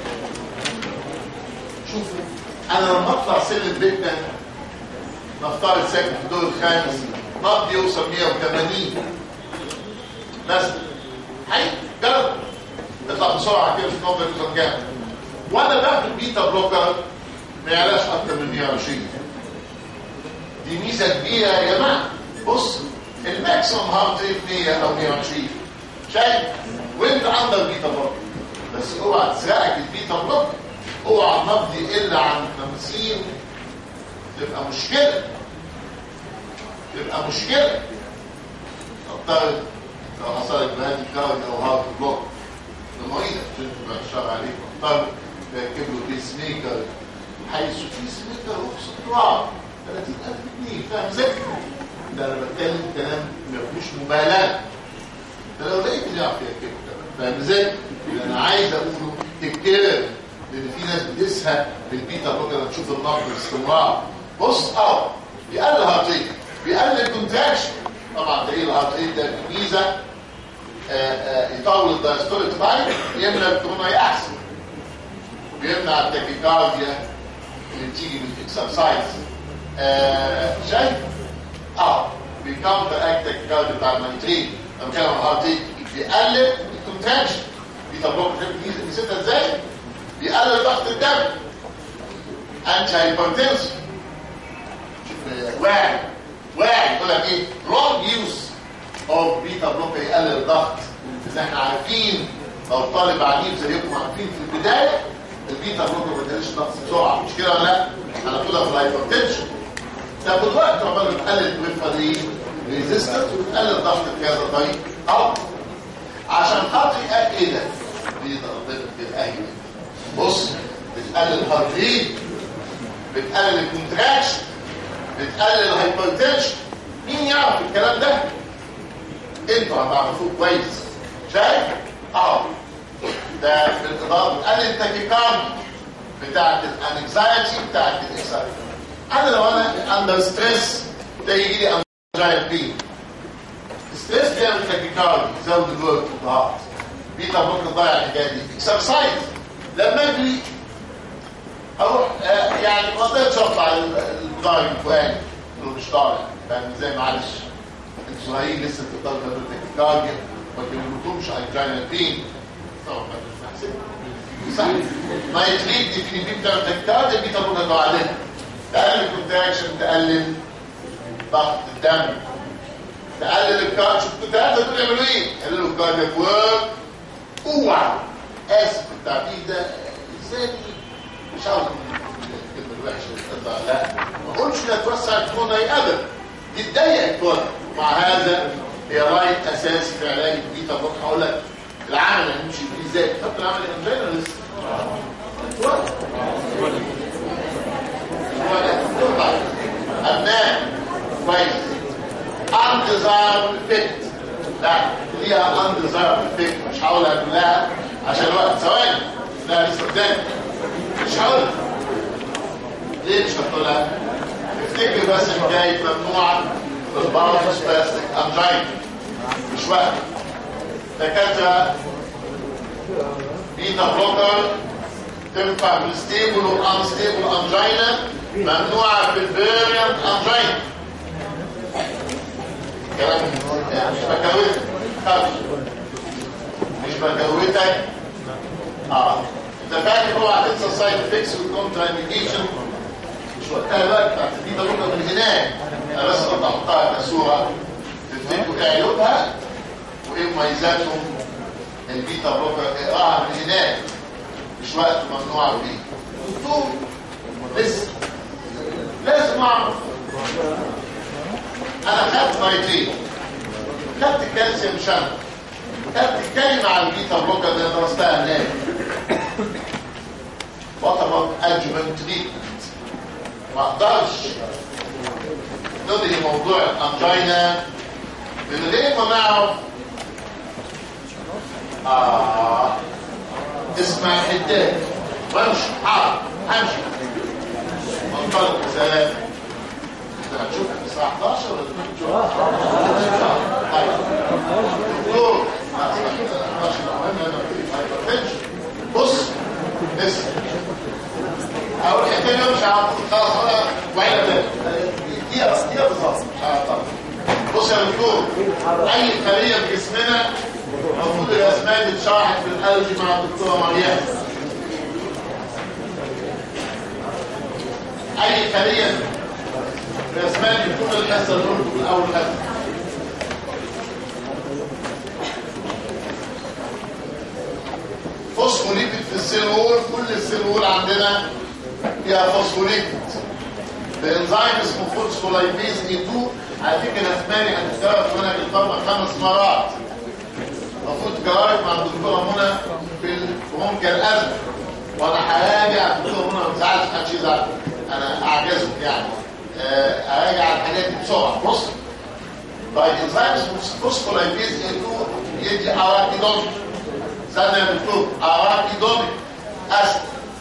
شوفوا انا لما اطلع سلم بيتنا نفترض ساكن في الدور الخامس نبض يوصل 180 مثلا هاي جرب اطلع بسرعه كده في نبض يوصل كام وانا باخد بيتا بلوكر ما يعلاش اكتر من 120 دي ميزه كبيره يا جماعه بص الماكسيمم هارت ريت 100 او 120 شايف وانت عندك بيتا بلوكر بس اوعى تسرقك البيتا بلوكر اوعى النبض يقل عن 50 تبقى مشكله تبقى مشكله اضطر لو حصلت بهذه كارد او هارت بلوك المريض عشان تبقى الشر عليك اضطر يركب له بيس ميكر حيث بيس ميكر رخص التراب 30000 جنيه فاهم ازاي؟ ده انا بتكلم كلام ما فيهوش مبالغه ده لو لقيت اللي يعرف يركبه فاهم ازاي؟ اللي انا عايز اقوله تتكرر لان في ناس بتسهى بالبيتا بلوكر تشوف النبض باستمرار بص اه بيقلل هارت ريت بيقلل الكونتراكشن طبعا تقليل الهارت ريت ده ميزه يطول الدايستوليك تايم يمنع الكوروناري احسن بيمنع التاكيكارديا اللي بتيجي من الاكسرسايز شايف اه بيكاونتر اكت التاكيكارديا بتاع النيتريت لما بتكلم عن الهارت ريت بيقلل الكونتراكشن بيتا بلوك بيسيبها ازاي بيقلل ضغط الدم انتي هايبرتنسف واعي واعي يقول لك ايه رونج يوز اوف بيتا بلوك يقلل الضغط اللي احنا عارفين لو طالب عنيف زيكم عارفين في البدايه البيتا بلوك ما بيقللش الضغط بسرعه مش كده ولا لا؟ هناخدها في الهايبرتنشن طب الوقت عمال بتقلل البريفري ريزيستنت وبتقلل الضغط بهذا الطريق اه عشان خاطر ايه ده؟ بيتا بتتاهل بص بتقلل الهارت ريت بتقلل الكونتراكشن بتقلل الهايبرتنشن مين يعرف الكلام ده انتوا هتعرفوه كويس شايف اه ده بالاضافه بتقلل التاكيكاردي بتاعت الانكزايتي بتاعت الاكسايتي انا لو انا اندر ستريس ده يجي لي انكزايتي بين ستريس بيعمل تاكيكاردي يزود الورك الضغط بيتا بكره ضايع الحكايه دي اكسرسايز لما اجري اروح آه يعني ما اقدرش اطلع الضايع الفلاني اللي مش طالع فاهم ازاي معلش انتوا صغيرين لسه بتقدروا تعملوا تكيكارديا ما تملكوش انجينا بين طبعا صح نايتريت دي في دي بتاعت تكيكارديا دي طبعا ده عليها تقلل الكونتراكشن تقلل ضغط الدم تقلل الكارد شوف الثلاثه دول يعملوا ايه؟ يقللوا الكاردياك ورك اوعى اسف التعبير ده لساني مش عاوز الكلمه الوحشه اللي تطلع لا ما اقولش لا توسع الكورونا ابدا تتضيق الكورونا مع هذا هي رايت اساسي في علاج البيتا بلوك هقول لك العمل هنمشي فيه ازاي طب العمل انجينا لسه أبناء كويس undesirable fit لا ليها undesirable fit مش هقولها كلها عشان الوقت ثواني لا لسه قدام مش هقولها ليه مش هتقولها؟ افتكر بس حكايه ممنوعه في الباور سباستيك انجين مش وقت دكاتره بيتا بلوكر تنفع في الستيبل والانستيبل انجينا ممنوعه في الفيريانت انجينا كلام مش بكوتك خالص مش بكوتك اه انت فاكر هو هتنسى السايد افكتس والكونترا انديكيشن مش وقتها بقى بتاعت البيتا بلوكر من هناك انا بس كنت احطها كصوره تفتكروا ايه عيوبها وايه مميزاتهم البيتا بلوكر اقراها من هناك مش وقت ممنوع فيه دكتور لسه لازم اعرف انا خدت نايتين خدت الكالسيوم شنط خدت الكلمة على البيتا بلوكر اللي درستها هناك وطبعا ادجمنت تريتمنت ما اقدرش نلغي موضوع الانجينا من غير ما نعرف آه اسمع الحداد وامشي حاضر همشي منطلق سلام انت هتشوفك الساعه 11 ولا تشوفك طيب دكتور بص اسم اول حته مش عارف خلاص انا وعيله تاني دقيقه بس دقيقه بالظبط مش عارف بص يا دكتور اي خليه في جسمنا المفروض الاسماء دي اتشرحت في الالجي مع الدكتوره مريم اي خليه في الاسماء دي بتكون الحصه اللي قلته من اول حصه فوسفوليبيد في السيل وول كل السيل وول عندنا فيها فوسفوليبيد بانزيم اسمه فوسفولايبيز اي 2 على فكره الاسماء هتتكرر في منهج الطلبه خمس مرات المفروض تجاوب مع الدكتوره منى في ممكن الازمه وانا هراجع الدكتوره منى ما تزعلش محدش يزعل انا اعجزك يعني اراجع الحاجات دي بسرعه بص باي انزيم فوسفولايبيز اي 2 يدي اراكيدونيك استنى يا دكتور اراكيدونيك اسد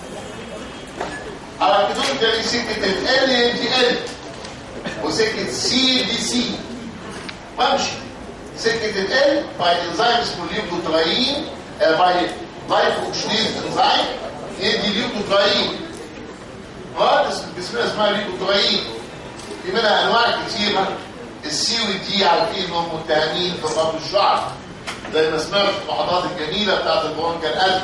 اراكيدونيك ده سكه ال يدي ال وسكه سي دي سي بمشي سكه ال باي انزيم اسمه ليبوتراين باي لايفوكشنيز انزيم يدي ليبوتراين مواد جسمنا اسمها ليبوتراين في منها انواع كتيره السي والدي عارفين انهم متهمين في ضرب الشعر زي ما سمعت في المحاضرات الجميله بتاعت البرونكال الف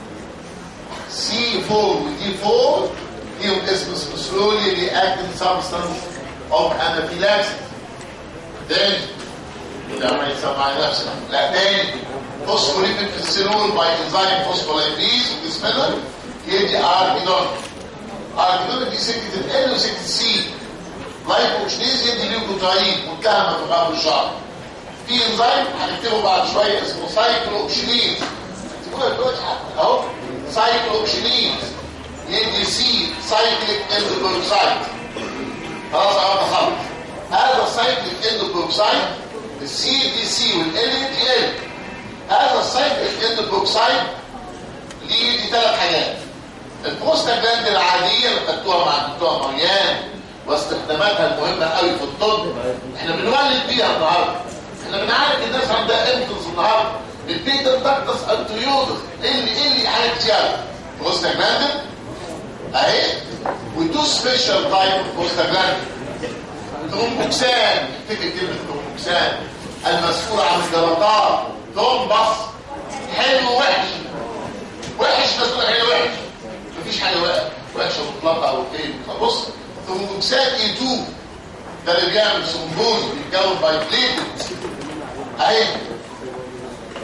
سي 4 ودي 4 ليهم اسم سلولي رياكتيف سبستانس اوف انافيلاكسيس تاني ده ما يسمع نفسه لا تاني فوسفوليبيد في السيلول باي انزيم فوسفولايبيز وجسمنا يدي اركيدون اركيدون دي سكه ال وسكه السي لايكوكشنيز يدي ليوكوتراين متهمه بغرب الشعر في انزيم هنكتبه بعد شويه اسمه سايكلوكشنيز تقول دلوقتي اهو سايكلوكشنيز يدي سي سايكليك اندوبروكسايد خلاص اهو خلص هذا السايكليك اندوبروكسايد السي دي سي والال دي ال هذا السايكليك اندوبروكسايد ليه دي ثلاث حاجات البروستاجلاند العاديه اللي خدتوها مع الدكتوره مريان واستخداماتها المهمه قوي في الطب احنا بنولد بيها النهارده احنا بنعالج الناس عندها امتنس النهارده البيتا داكتس انتريوزس ايه اللي ايه اللي عالج يالا بروستاجلاند اهي وتو سبيشال تايب اوف بروستاجلاند ترومبوكسان افتكر كلمه ترومبوكسان المسؤول عن الجلطات ترومبس حلو وحش وحش مسؤول حلو وحش مفيش حاجه وحشه مطلقه او ايه بص ترومبوكسان اي 2 ده اللي بيعمل ثرومبوز بيتكون باي بليتلت اهي واحد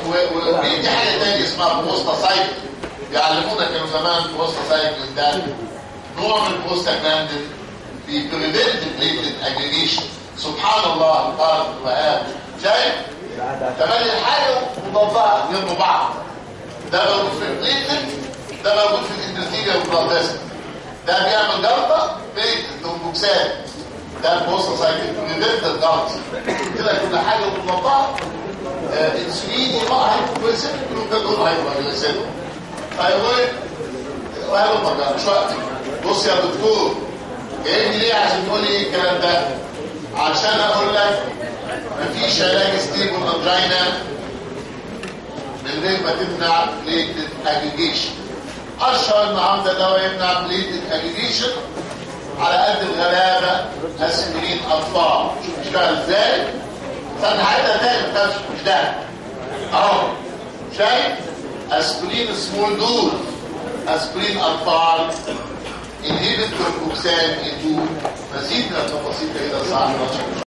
وبيدي حاجه ثانيه اسمها بوستا سايكل بيعلمونا كانوا زمان بوستا سايكل ده نوع من البوستا جراندين بيبريفنت بليتد اجريجيشن سبحان الله قال وقال شايف تملي الحاجه وضبها جنب بعض ده موجود في البليتد ده موجود في الاندوثيليا والبلادست ده بيعمل جلطه في الترومبوكسات ده البوستا سايكل بريفنت الجلطه كده كل حاجه مضبطه انسولين يبقى هايبوكليسيميك كلهم دول هايبوكليسيميك ثايرويد وهذا المرجع مش وقت بص يا دكتور جايبني ليه عشان تقول لي ايه الكلام ده عشان اقول لك مفيش علاج ستيبل انجينا من غير ما تمنع بليتد اجيجيشن اشهر النهارده دواء يمنع بليتد اجيجيشن على قد الغلابه اسبرين اطفال شوف بيشتغل ازاي استنى حتى تاني ما مش ده اهو شايف اسبرين سمول دول اسبرين اطفال انهبت كوركوكسان 2 مزيد من التفاصيل كده صعب